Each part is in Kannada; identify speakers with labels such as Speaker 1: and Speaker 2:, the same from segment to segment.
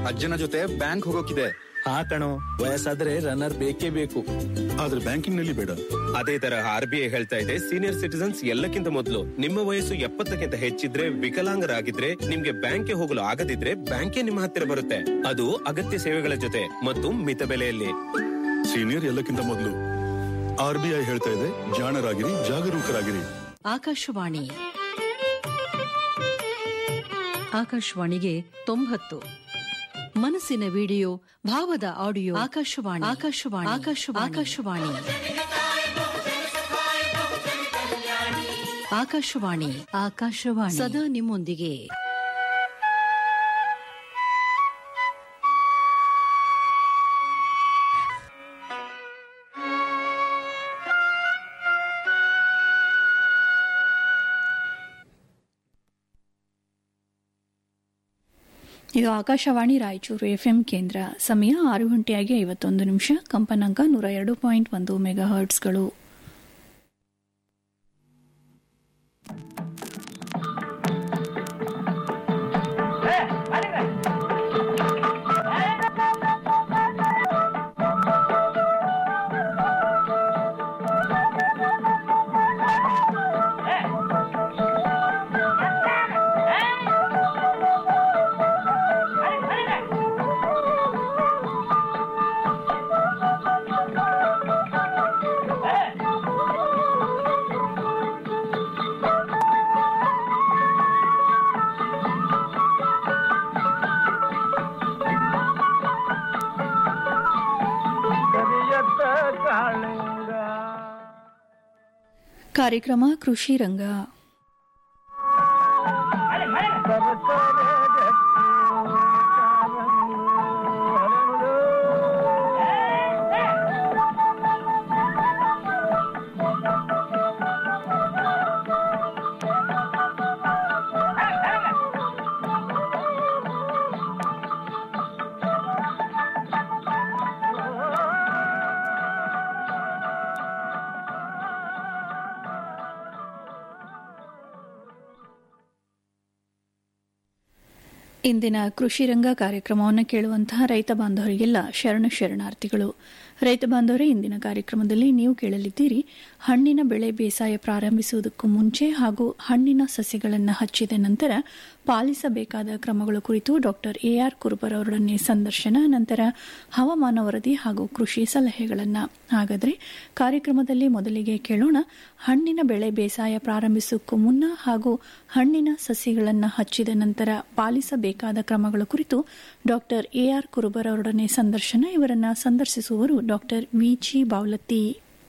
Speaker 1: ಅಜ್ಜನ ಜೊತೆ ಬ್ಯಾಂಕ್ ಹೋಗೋಕಿದೆ
Speaker 2: ಹಾ ಕಣೋ ವಯಸ್ಸಾದ್ರೆ ರನ್ನರ್ ಬೇಕೇ ಬೇಕು
Speaker 3: ಆದ್ರೆ ಬ್ಯಾಂಕಿಂಗ್ ನಲ್ಲಿ ಬೇಡ
Speaker 4: ಅದೇ ತರ ಆರ್ ಬಿ ಐ ಹೇಳ್ತಾ ಇದೆ ಸೀನಿಯರ್ ಸಿಟಿಸನ್ಸ್ ಎಲ್ಲಕ್ಕಿಂತ ಮೊದಲು ನಿಮ್ಮ ವಯಸ್ಸು ಎಪ್ಪತ್ತಕ್ಕಿಂತ ಹೆಚ್ಚಿದ್ರೆ ವಿಕಲಾಂಗರಾಗಿದ್ರೆ ನಿಮ್ಗೆ ಬ್ಯಾಂಕ್ಗೆ ಹೋಗಲು ಆಗದಿದ್ರೆ ಬ್ಯಾಂಕೇ ನಿಮ್ಮ ಹತ್ತಿರ ಬರುತ್ತೆ ಅದು ಅಗತ್ಯ ಸೇವೆಗಳ ಜೊತೆ ಮತ್ತು ಮಿತ ಬೆಲೆಯಲ್ಲಿ
Speaker 3: ಸೀನಿಯರ್ ಎಲ್ಲಕ್ಕಿಂತ ಮೊದಲು ಆರ್ ಬಿ ಐ ಹೇಳ್ತಾ ಇದೆ ಜಾಣರಾಗಿರಿ ಜಾಗರೂಕರಾಗಿರಿ
Speaker 5: ಆಕಾಶವಾಣಿ ಆಕಾಶವಾಣಿಗೆ ತೊಂಬತ್ತು ಮನಸ್ಸಿನ ವಿಡಿಯೋ ಭಾವದ ಆಡಿಯೋ ಆಕಾಶವಾಣಿ ಆಕಾಶವಾಣಿ ಆಕಾಶವಾಣಿ ಆಕಾಶವಾಣಿ ಆಕಾಶವಾಣಿ ಆಕಾಶವಾಣಿ ಸದಾ ನಿಮ್ಮೊಂದಿಗೆ
Speaker 6: ಇದು ಆಕಾಶವಾಣಿ ರಾಯಚೂರು ಎಫ್ಎಂ ಕೇಂದ್ರ ಸಮಯ ಆರು ಗಂಟೆಯಾಗಿ ಐವತ್ತೊಂದು ನಿಮಿಷ ಕಂಪನಾಂಕ ನೂರ ಎರಡು ಪಾಯಿಂಟ್ ಒಂದು ಮೆಗಾ ಹರ್ಟ್ಸ್ಗಳು ಕಾರ್ಯಕ್ರಮ ಕೃಷಿ ರಂಗ ಇಂದಿನ ಕೃಷಿ ರಂಗ ಕಾರ್ಯಕ್ರಮವನ್ನು ಕೇಳುವಂತಹ ರೈತ ಬಾಂಧವರಿಗೆಲ್ಲ ಶರಣ ಶರಣಾರ್ಥಿಗಳು ರೈತ ಬಾಂಧವರೇ ಇಂದಿನ ಕಾರ್ಯಕ್ರಮದಲ್ಲಿ ನೀವು ಕೇಳಲಿದ್ದೀರಿ ಹಣ್ಣಿನ ಬೆಳೆ ಬೇಸಾಯ ಪ್ರಾರಂಭಿಸುವುದಕ್ಕೂ ಮುಂಚೆ ಹಾಗೂ ಹಣ್ಣಿನ ಸಸಿಗಳನ್ನು ಹಚ್ಚಿದ ನಂತರ ಪಾಲಿಸಬೇಕಾದ ಕ್ರಮಗಳ ಕುರಿತು ಡಾಕ್ಟರ್ ಎಆರ್ ಕುರುಬರ್ ಅವರೊಡನೆ ಸಂದರ್ಶನ ನಂತರ ಹವಾಮಾನ ವರದಿ ಹಾಗೂ ಕೃಷಿ ಸಲಹೆಗಳನ್ನು ಹಾಗಾದರೆ ಕಾರ್ಯಕ್ರಮದಲ್ಲಿ ಮೊದಲಿಗೆ ಕೇಳೋಣ ಹಣ್ಣಿನ ಬೆಳೆ ಬೇಸಾಯ ಪ್ರಾರಂಭಿಸುವುದಕ್ಕೂ ಮುನ್ನ ಹಾಗೂ ಹಣ್ಣಿನ ಸಸಿಗಳನ್ನು ಹಚ್ಚಿದ ನಂತರ ಪಾಲಿಸಬೇಕಾದ ಕ್ರಮಗಳ ಕುರಿತು ಡಾಕ್ಟರ್ ಎಆರ್ ಕುರುಬರ್ ಅವರೊಡನೆ ಸಂದರ್ಶನ ಇವರನ್ನ ಸಂದರ್ಶಿಸುವವರು ಡಾಕ್ಟರ್ ವಿಜಿ ಬಾವಲತ್ತಿ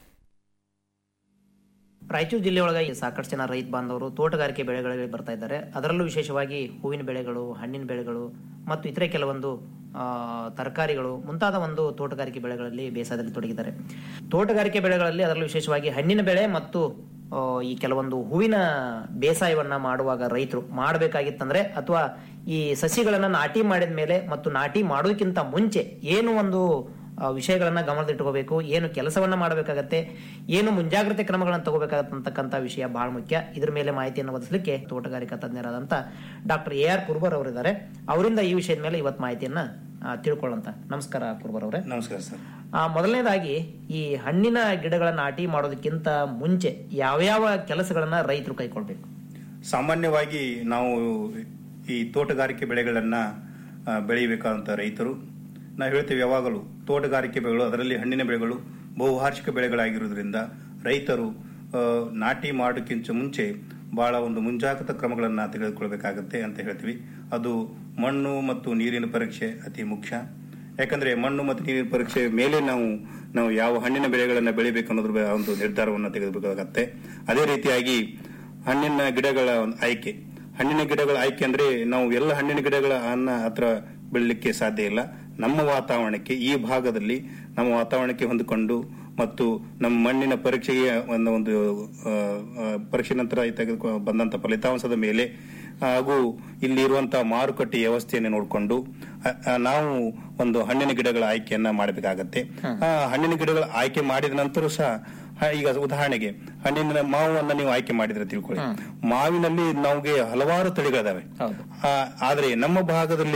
Speaker 7: ರಾಯಚೂರು ಜಿಲ್ಲೆಯೊಳಗೆ ಸಾಕಷ್ಟು ಜನ ರೈತ ಬಾಂಧವರು ತೋಟಗಾರಿಕೆ ಬೆಳೆಗಳಲ್ಲಿ ಬರ್ತಾ ಇದ್ದಾರೆ ಅದರಲ್ಲೂ ವಿಶೇಷವಾಗಿ ಹೂವಿನ ಬೆಳೆಗಳು ಹಣ್ಣಿನ ಬೆಳೆಗಳು ಮತ್ತು ಇತರೆ ಕೆಲವೊಂದು ಆ, ತರಕಾರಿಗಳು ಮುಂತಾದ ಒಂದು ತೋಟಗಾರಿಕೆ ಬೆಳೆಗಳಲ್ಲಿ ಬೇಸಾಯದಲ್ಲಿ ತೊಡಗಿದ್ದಾರೆ ತೋಟಗಾರಿಕೆ ಬೆಳೆಗಳಲ್ಲಿ ಅದರಲ್ಲೂ ವಿಶೇಷವಾಗಿ ಹಣ್ಣಿನ ಬೆಳೆ ಮತ್ತು ಆ, ಈ ಕೆಲವೊಂದು ಹೂವಿನ ಬೇಸಾಯವನ್ನ ಮಾಡುವಾಗ ರೈತರು ಮಾಡಬೇಕಾಗಿತ್ತಂದ್ರೆ ಅಥವಾ ಈ ಸಸಿಗಳನ್ನ ನಾಟಿ ಮಾಡಿದ ಮೇಲೆ ಮತ್ತು ನಾಟಿ ಮಾಡೋದಕ್ಕಿಂತ ಮುಂಚೆ ಏನು ಒಂದು ಆ, ವಿಷಯಗಳನ್ನ ಗಮನದಲ್ಲಿಟ್ಕೋಬೇಕು ಏನು ಕೆಲಸವನ್ನ ಮಾಡಬೇಕಾಗತ್ತೆ ಏನು ಮುಂಜಾಗ್ರತೆ ಕ್ರಮಗಳನ್ನು ತಗೋಬೇಕಾಗತ್ತಂತಕ್ಕಂಥ ವಿಷಯ ಬಹಳ ಮುಖ್ಯ ಇದ್ರ ಮೇಲೆ ಮಾಹಿತಿಯನ್ನು ಒದಗಿಸಲಿಕ್ಕೆ ತೋಟಗಾರಿಕಾ ತಜ್ಞರಾದಂತ ಡಾಕ್ಟರ್ ಎ ಆರ್ ಕುರ್ಬರ್ ಅವರಿದ್ದಾರೆ ಅವರಿಂದ ಈ ವಿಷಯದ ಮೇಲೆ ಇವತ್ತು ಮಾಹಿತಿಯನ್ನ ಆ, ತಿಳ್ಕೊಳ್ಳೋಂತ ನಮಸ್ಕಾರ ಕುರ್ಬರ್ ಅವರೇ
Speaker 8: ನಮಸ್ಕಾರ ಸರ್
Speaker 7: ಆ, ಮೊದಲನೇದಾಗಿ ಈ ಹಣ್ಣಿನ ಗಿಡಗಳನ್ನ ನಾಟಿ ಮಾಡೋದಕ್ಕಿಂತ ಮುಂಚೆ ಯಾವ್ಯಾವ ಕೆಲಸಗಳನ್ನ ರೈತರು ಕೈಕೊಳ್ಬೇಕು
Speaker 8: ಸಾಮಾನ್ಯವಾಗಿ ನಾವು ಈ ತೋಟಗಾರಿಕೆ ಬೆಳೆಗಳನ್ನ ಆ, ಬೆಳೆಯಬೇಕಾದಂತ ರೈತರು ನಾವು ಹೇಳ್ತೇವೆ ಯಾವಾಗಲೂ ತೋಟಗಾರಿಕೆ ಬೆಳೆಗಳು ಅದರಲ್ಲಿ ಹಣ್ಣಿನ ಬೆಳೆಗಳು ಬಹುವಾರ್ಷಿಕ ಬೆಳೆಗಳಾಗಿರುವುದರಿಂದ ರೈತರು ಆ, ನಾಟಿ ಮಾಡೋಕ್ಕಿಂತ ಮುಂಚೆ ಬಹಳ ಒಂದು ಮುಂಜಾಗ್ರತಾ ಕ್ರಮಗಳನ್ನು ತೆಗೆದುಕೊಳ್ಬೇಕಾಗತ್ತೆ ಅಂತ ಹೇಳ್ತೀವಿ ಅದು ಮಣ್ಣು ಮತ್ತು ನೀರಿನ ಪರೀಕ್ಷೆ ಅತಿ ಮುಖ್ಯ ಯಾಕಂದ್ರೆ ಮಣ್ಣು ಮತ್ತು ನೀರಿನ ಪರೀಕ್ಷೆ ಮೇಲೆ ನಾವು ನಾವು ಯಾವ ಹಣ್ಣಿನ ಬೆಳೆಗಳನ್ನು ಬೆಳಿಬೇಕು ಅನ್ನೋದ್ರ ಬ- ಒಂದು ನಿರ್ಧಾರವನ್ನು ತೆಗೆದುಬೇಕಾಗತ್ತೆ ಅದೇ ರೀತಿಯಾಗಿ ಹಣ್ಣಿನ ಗಿಡಗಳ ಒಂದು ಆಯ್ಕೆ ಹಣ್ಣಿನ ಗಿಡಗಳ ಆಯ್ಕೆ ಅಂದ್ರೆ ನಾವು ಎಲ್ಲ ಹಣ್ಣಿನ ಗಿಡಗಳ ಅನ್ನ ಹತ್ರ ಬೆಳಿಲಿಕ್ಕೆ ಸಾಧ್ಯ ಇಲ್ಲ ನಮ್ಮ ವಾತಾವರಣಕ್ಕೆ ಈ ಭಾಗದಲ್ಲಿ ನಮ್ಮ ವಾತಾವರಣಕ್ಕೆ ಹೊಂದಿಕೊಂಡು ಮತ್ತು ನಮ್ಮ ಮಣ್ಣಿನ ಪರೀಕ್ಷೆಗೆ ಒಂದು ಒಂದು ಆ, ಆ, ಪರೀಕ್ಷೆ ನಂತರ ತೆಗೆದುಕೊ ಬಂದಂತ ಫಲಿತಾಂಶದ ಮೇಲೆ ಹಾಗೂ ಇಲ್ಲಿ ಇರುವಂತಹ ಮಾರುಕಟ್ಟೆ ವ್ಯವಸ್ಥೆಯನ್ನು ನೋಡಿಕೊಂಡು ಅ- ಅ, ನಾವು ಒಂದು ಹಣ್ಣಿನ ಗಿಡಗಳ ಆಯ್ಕೆಯನ್ನ ಮಾಡಬೇಕಾಗತ್ತೆ ಆ ಹಣ್ಣಿನ ಗಿಡಗಳ ಆಯ್ಕೆ ಮಾಡಿದ ನಂತರ ಸಹ ಹ, ಈಗ ಉದಾಹರಣೆಗೆ ಹಣ್ಣಿನ ಮಾವನ್ನ ನೀವು ಆಯ್ಕೆ ಮಾಡಿದ್ರೆ ತಿಳ್ಕೊಳ್ಳಿ ಮಾವಿನಲ್ಲಿ ನಮಗೆ ಹಲವಾರು ತಳಿಗಳಿದಾವೆ ಆ, ಆದ್ರೆ ನಮ್ಮ ಭಾಗದಲ್ಲಿ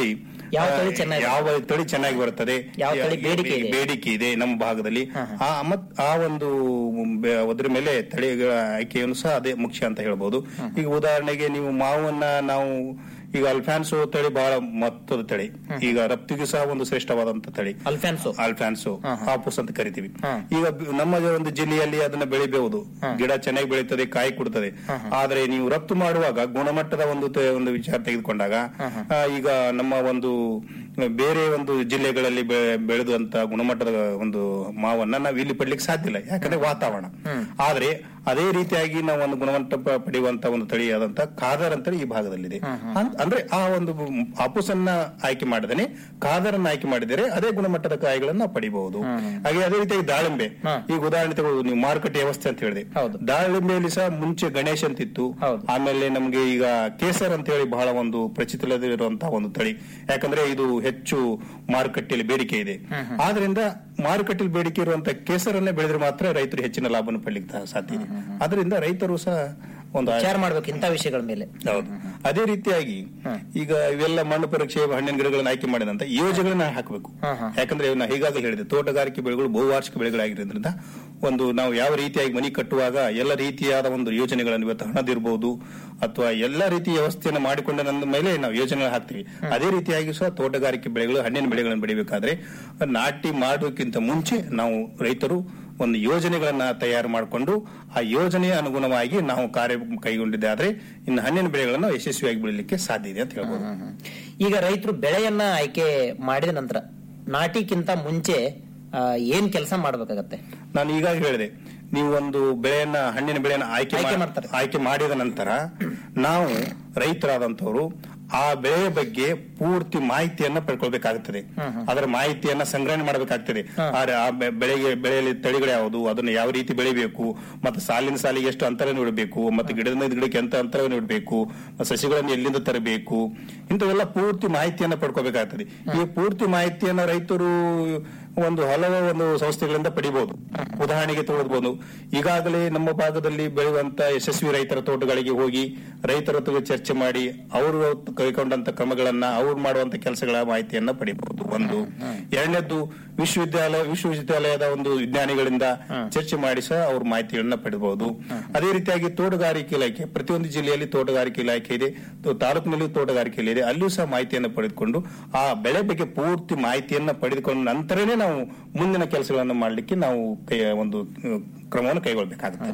Speaker 7: ಯಾವ ತಳಿ
Speaker 8: ಆ,
Speaker 7: ಚೆನ್ನಾಗಿ
Speaker 8: ಯಾವ ತಳಿ ಚೆನ್ನಾಗಿ ಬರುತ್ತದೆ
Speaker 7: ಯಾವ ತಳಿ ಬೇಡಿಕೆ ಇದೆ?
Speaker 8: ಬೇಡಿಕೆ ಇದೆ ನಮ್ಮ ಭಾಗದಲ್ಲಿ ಆ ಮತ್ ಆ ಒಂದು ಬೆ- ಅದ್ರ ಮೇಲೆ ತಳಿಗಳ ಆಯ್ಕೆಯನ್ನು ಸಹ ಅದೇ ಮುಖ್ಯ ಅಂತ ಹೇಳ್ಬೋದು ಈಗ ಉದಾಹರಣೆಗೆ ನೀವು ಮಾವನ್ನ ನಾವು ಈಗ ಅಲ್ಫಾನ್ಸೋ ತಳಿ ಬಹಳ ಮಹತ್ವದ ತಳಿ ಈಗ ರಫ್ತಿಗೆ ಸಹ ಒಂದು ಶ್ರೇಷ್ಠವಾದಂತ ತಳಿ
Speaker 7: ಅಲ್ಫಾನ್ಸೋ
Speaker 8: ಅಲ್ಫಾನ್ಸೋ ಹಾಪುಸ್ ಅಂತ ಕರಿತೀವಿ
Speaker 7: ಹಾ.
Speaker 8: ಈಗ ಬ- ನಮ್ಮ ಒಂದು ಜಿಲ್ಲೆಯಲ್ಲಿ ಅದನ್ನ ಬೆಳಿಬಹುದು ಗಿಡ ಚೆನ್ನಾಗಿ ಬೆಳೀತದೆ ಕಾಯಿ ಕೊಡ್ತದೆ ಆದ್ರೆ ನೀವು ರಫ್ತು ಮಾಡುವಾಗ ಗುಣಮಟ್ಟದ ಒಂದು ತ- ಒಂದು ವಿಚಾರ ತೆಗೆದುಕೊಂಡಾಗ ಆ, ಈಗ ನಮ್ಮ ಒಂದು ಬೇರೆ ಒಂದು ಜಿಲ್ಲೆಗಳಲ್ಲಿ ಬೆ- ಬೆಳೆದಂತ ಗುಣಮಟ್ಟದ ಒಂದು ಮಾವನ್ನ ನಾವು ಇಲ್ಲಿ ಪಡ್ಲಿಕ್ಕೆ ಸಾಧ್ಯ ಇಲ್ಲ ಯಾಕಂದ್ರೆ ವಾತಾವರಣ ಆದ್ರೆ ಅದೇ ರೀತಿಯಾಗಿ ನಾವು ಒಂದು ಗುಣಮಟ್ಟ ಪ- ಪಡೆಯುವಂತ ಒಂದು ತಳಿಯಾದಂತ ಖಾದರ್ ಅಂತೇಳಿ ಈ ಭಾಗದಲ್ಲಿದೆ ಅನ್- ಅಂದ್ರೆ ಆ ಒಂದು ಅಪುಸನ್ನ ಆಯ್ಕೆ ಮಾಡಿದರೆ ಖಾದರನ್ನ ಆಯ್ಕೆ ಮಾಡಿದರೆ ಅದೇ ಗುಣಮಟ್ಟದ ಕಾಯಿಗಳನ್ನ ನಾವು ಪಡಿಬಹುದು ಹಾಗೆ ಅದೇ ರೀತಿಯಾಗಿ ದಾಳಿಂಬೆ ಈಗ ಉದಾಹರಣೆ ತಗೊಳ್ಬೋದು ನೀವು ಮಾರುಕಟ್ಟೆ ವ್ಯವಸ್ಥೆ ಅಂತ ಹೇಳಿದೆ
Speaker 7: ಹೌದು.
Speaker 8: ದಾಳಿಂಬೆಯಲ್ಲಿ ಸಹ ಮುಂಚೆ ಗಣೇಶ್ ಅಂತಿತ್ತು
Speaker 7: ಹೌದು.
Speaker 8: ಆಮೇಲೆ ನಮಗೆ ಈಗ ಕೇಸರ್ ಅಂತ ಹೇಳಿ ಬಹಳ ಒಂದು ಪ್ರಚಿತವಿರುವಂತಹ ಒಂದು ತಳಿ ಯಾಕಂದ್ರೆ ಇದು ಹೆಚ್ಚು ಮಾರುಕಟ್ಟೆಯಲ್ಲಿ ಬೇಡಿಕೆ ಇದೆ ಆದ್ರಿಂದ ಮಾರುಕಟ್ಟೆಯಲ್ಲಿ ಬೇಡಿಕೆ ಇರುವಂತಹ ಕೇಸರನ್ನೇ ಬೆಳೆದ್ರೆ ಮಾತ್ರ ರೈತರು ಹೆಚ್ಚಿನ ಲಾಭವನ್ನು ಪಡ್ಲಿಕ್ಕೆ ಸಾಧ್ಯ ಇದೆ ಅದರಿಂದ ರೈತರು ಸಹ ಒಂದು
Speaker 7: ವಿಚಾರ ಮಾಡ್ಬೇಕು ಇಂಥ ವಿಷಯಗಳ ಮೇಲೆ
Speaker 8: ಹೌದು ಅದೇ ರೀತಿಯಾಗಿ ಈಗ ಇವೆಲ್ಲ ಮಣ್ಣು ಪರೀಕ್ಷೆ ಹಣ್ಣಿನ ಗಿಡಗಳನ್ನ ಆಯ್ಕೆ ಮಾಡಿದಂತ ಯೋಜನೆಗಳನ್ನ ಹಾಕಬೇಕು ಯಾಕಂದ್ರೆ ನಾ ಈಗಾಗಲೇ ಹೇಳಿದೆ ತೋಟಗಾರಿಕೆ ಬೆಳೆಗಳು ಬಹುವಾರ್ಷಿಕ ಬೆಳೆಗಳಾಗಿರೋದ್ರಿಂದ ಒಂದು ನಾವು ಯಾವ ರೀತಿಯಾಗಿ ಮನಿ ಕಟ್ಟುವಾಗ ಎಲ್ಲ ರೀತಿಯಾದ ಒಂದು ಯೋಜನೆಗಳನ್ನು ಇವತ್ತು ಹಣದಿರ್ಬೋದು ಅಥವಾ ಎಲ್ಲ ರೀತಿಯ ವ್ಯವಸ್ಥೆಯನ್ನು ಮಾಡಿಕೊಂಡ ನಂದ ಮೇಲೆ ನಾವು ಯೋಜನೆ ಹಾಕ್ತೀವಿ ಅದೇ ರೀತಿಯಾಗಿ ಸಹ ತೋಟಗಾರಿಕೆ ಬೆಳೆಗಳು ಹಣ್ಣಿನ ಬೆಳೆಗಳನ್ನು ಬೆಳಿಬೇಕಾದ್ರೆ ನಾಟಿ ಮಾಡೋಕ್ಕಿಂತ ಮುಂಚೆ ನಾವು ರೈತರು ಒಂದು ಯೋಜನೆಗಳನ್ನ ತಯಾರು ಮಾಡಿಕೊಂಡು ಆ ಯೋಜನೆಯ ಅನುಗುಣವಾಗಿ ನಾವು ಕಾರ್ಯ ಕೈಗೊಂಡಿದ್ದೆ ಆದ್ರೆ ಇನ್ನು ಹಣ್ಣಿನ ಬೆಳೆಗಳನ್ನು ಯಶಸ್ವಿಯಾಗಿ ಬೆಳಿಲಿಕ್ಕೆ ಸಾಧ್ಯ ಇದೆ ಅಂತ ಹೇಳ್ಬೋದು
Speaker 7: ಈಗ ರೈತರು ಬೆಳೆಯನ್ನ ಆಯ್ಕೆ ಮಾಡಿದ ನಂತರ ನಾಟಿಕ್ಕಿಂತ ಮುಂಚೆ ಆ, ಏನ್ ಕೆಲಸ ಮಾಡ್ಬೇಕಾಗತ್ತೆ
Speaker 8: ನಾನು ಈಗಾಗಲೇ ಹೇಳಿದೆ ನೀವು ಒಂದು ಬೆಳೆಯನ್ನ ಹಣ್ಣಿನ ಬೆಳೆಯನ್ನ ಆಯ್ಕೆ
Speaker 7: ಆಯ್ಕೆ
Speaker 8: ಮಾ-
Speaker 7: ಮಾಡ್ತಾರೆ.
Speaker 8: ಆಯ್ಕೆ ಮಾಡಿದ ನಂತರ ನಾವು ರೈತರಾದಂತವರು ಆ ಬೆಳೆಯ ಬಗ್ಗೆ ಪೂರ್ತಿ ಮಾಹಿತಿಯನ್ನ ಪಡ್ಕೊಳ್ಬೇಕಾಗುತ್ತದೆ ಅದರ ಮಾಹಿತಿಯನ್ನ ಸಂಗ್ರಹಣೆ ಮಾಡಬೇಕಾಗ್ತದೆ ಆದ್ರೆ ಆ ಬೆ- ಬೆಳೆಗೆ ಬೆಳೆಯಲ್ಲಿ ತಳಿಗಳು ಯಾವುದು ಅದನ್ನು ಯಾವ ರೀತಿ ಬೆಳಿಬೇಕು ಮತ್ತೆ ಸಾಲಿನ ಸಾಲಿಗೆ ಎಷ್ಟು ಅಂತರ ನೀಡಬೇಕು ಮತ್ತೆ ಗಿಡದಿಂದ ಗಿಡಕ್ಕೆ ಎಂತ ಅಂತರ ನೀಡಬೇಕು ಮತ್ತೆ ಸಸಿಗಳನ್ನು ಎಲ್ಲಿಂದ ತರಬೇಕು ಇಂಥವೆಲ್ಲ ಪೂರ್ತಿ ಮಾಹಿತಿಯನ್ನ ಪಡ್ಕೋಬೇಕಾಗ್ತದೆ ಈ ಪೂರ್ತಿ ಮಾಹಿತಿಯನ್ನ ರೈತರು ಒಂದು ಹಲವು ಒಂದು ಸಂಸ್ಥೆಗಳಿಂದ ಪಡಿಬಹುದು ಉದಾಹರಣೆಗೆ ತಗೊಳ್ಬಹುದು ಈಗಾಗಲೇ ನಮ್ಮ ಭಾಗದಲ್ಲಿ ಬೆಳೆಯುವಂತ ಯಶಸ್ವಿ ರೈತರ ತೋಟಗಳಿಗೆ ಹೋಗಿ ರೈತರ ಹತ್ರ ಚರ್ಚೆ ಮಾಡಿ ಅವರು ಕೈಗೊಂಡಂತ ಕ್ರಮಗಳನ್ನ ಅವ್ರು ಮಾಡುವಂತ ಕೆಲಸಗಳ ಮಾಹಿತಿಯನ್ನ ಪಡಿಬಹುದು ಒಂದು ಎರಡನೇದ್ದು ವಿಶ್ವವಿದ್ಯಾಲಯ ವಿಶ್ವವಿದ್ಯಾಲಯದ ಒಂದು ವಿಜ್ಞಾನಿಗಳಿಂದ ಚರ್ಚೆ ಮಾಡಿ ಸಹ ಅವ್ರ ಮಾಹಿತಿಗಳನ್ನ ಪಡೆಯಬಹುದು ಅದೇ ರೀತಿಯಾಗಿ ತೋಟಗಾರಿಕೆ ಇಲಾಖೆ ಪ್ರತಿಯೊಂದು ಜಿಲ್ಲೆಯಲ್ಲಿ ತೋಟಗಾರಿಕೆ ಇಲಾಖೆ ಇದೆ ತ- ತಾಲೂಕಿನಲ್ಲಿ ತೋಟಗಾರಿಕೆ ಇದೆ ಅಲ್ಲಿಯೂ ಸಹ ಮಾಹಿತಿಯನ್ನು ಪಡೆದುಕೊಂಡು ಆ ಬೆಳೆ ಬಗ್ಗೆ ಪೂರ್ತಿ ಮಾಹಿತಿಯನ್ನ ಪಡೆದುಕೊಂಡ ನಂತರನೇ ನಾವು ಮುಂದಿನ ಕೆಲಸಗಳನ್ನು ಮಾಡಲಿಕ್ಕೆ ನಾವು ಕೈ- ಒಂದು ಅಹ್, ಕ್ರಮವನ್ನು ಕೈಗೊಳ್ಳಬೇಕಾಗುತ್ತೆ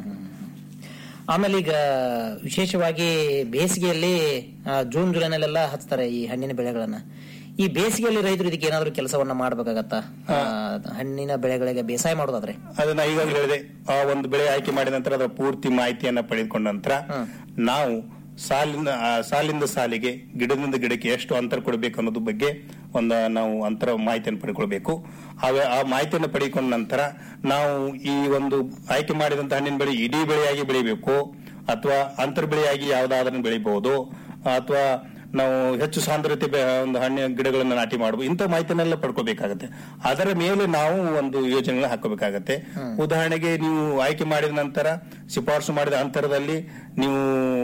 Speaker 7: ಆಮೇಲೆ ಈಗ ವಿಶೇಷವಾಗಿ ಬೇಸಿಗೆಯಲ್ಲಿ ಆ, ಜೂನ್ ಜುಲೈನಲ್ಲೆಲ್ಲ ಹಚ್ತಾರೆ ಈ ಹಣ್ಣಿನ ಬೆಳೆಗಳನ್ನ ಈ ಬೇಸಿಗೆಯಲ್ಲಿ ರೈತರು ಇದಕ್ಕೆ ಏನಾದ್ರು ಕೆಲಸವನ್ನ ಮಾಡ್ಬೇಕಾಗತ್ತಾ ಆ, ಹಣ್ಣಿನ ಬೆಳೆಗಳಿಗೆ ಬೇಸಾಯ ಮಾಡೋದಾದ್ರೆ
Speaker 8: ಅದನ್ನ ಈಗಾಗಲೇ ಹೇಳಿದೆ ಆ ಒಂದು ಬೆಳೆ ಆಯ್ಕೆ ಮಾಡಿದ ನಂತರ ಅದರ ಪೂರ್ತಿ ಮಾಹಿತಿಯನ್ನ ಪಡೆದುಕೊಂಡ ನಂತರ ನಾವು ಸಾಲಿನ ಆ ಸಾಲಿಂದ ಸಾಲಿಗೆ ಗಿಡದಿಂದ ಗಿಡಕ್ಕೆ ಎಷ್ಟು ಅಂತರ ಕೊಡಬೇಕು ಅನ್ನೋದ್ರ ಬಗ್ಗೆ ಒಂದು ನಾವು ಅಂತರ ಮಾಹಿತಿಯನ್ನು ಪಡ್ಕೊಳ್ಬೇಕು ಆ- ಆ ಮಾಹಿತಿಯನ್ನು ಪಡೆದುಕೊಂಡ ನಂತರ ನಾವು ಈ ಒಂದು ಆಯ್ಕೆ ಮಾಡಿದಂತ ಹಣ್ಣಿನ ಬೆಳೆ ಇಡೀ ಬೆಳೆಯಾಗಿ ಬೆಳಿಬೇಕು ಅಥವಾ ಅಂತರ್ ಬೆಳೆಯಾಗಿ ಯಾವ್ದಾದ್ರೂ ಬೆಳಿಬಹುದು ಅಥವಾ ನಾವು ಹೆಚ್ಚು ಸಾಂದ್ರತೆ ಬೆ- ಒಂದು ಹಣ್ಣಿನ ಗಿಡಗಳನ್ನು ನಾಟಿ ಮಾಡಬಹುದು ಇಂಥ ಮಾಹಿತಿನೆಲ್ಲ ಪಡ್ಕೋಬೇಕಾಗತ್ತೆ ಅದರ ಮೇಲೆ ನಾವು ಒಂದು ಯೋಜನೆಗಳನ್ನ ಹಾಕೋಬೇಕಾಗತ್ತೆ ಉದಾಹರಣೆಗೆ ನೀವು ಆಯ್ಕೆ ಮಾಡಿದ ನಂತರ ಶಿಫಾರಸು ಮಾಡಿದ ಅಂತರದಲ್ಲಿ ನೀವು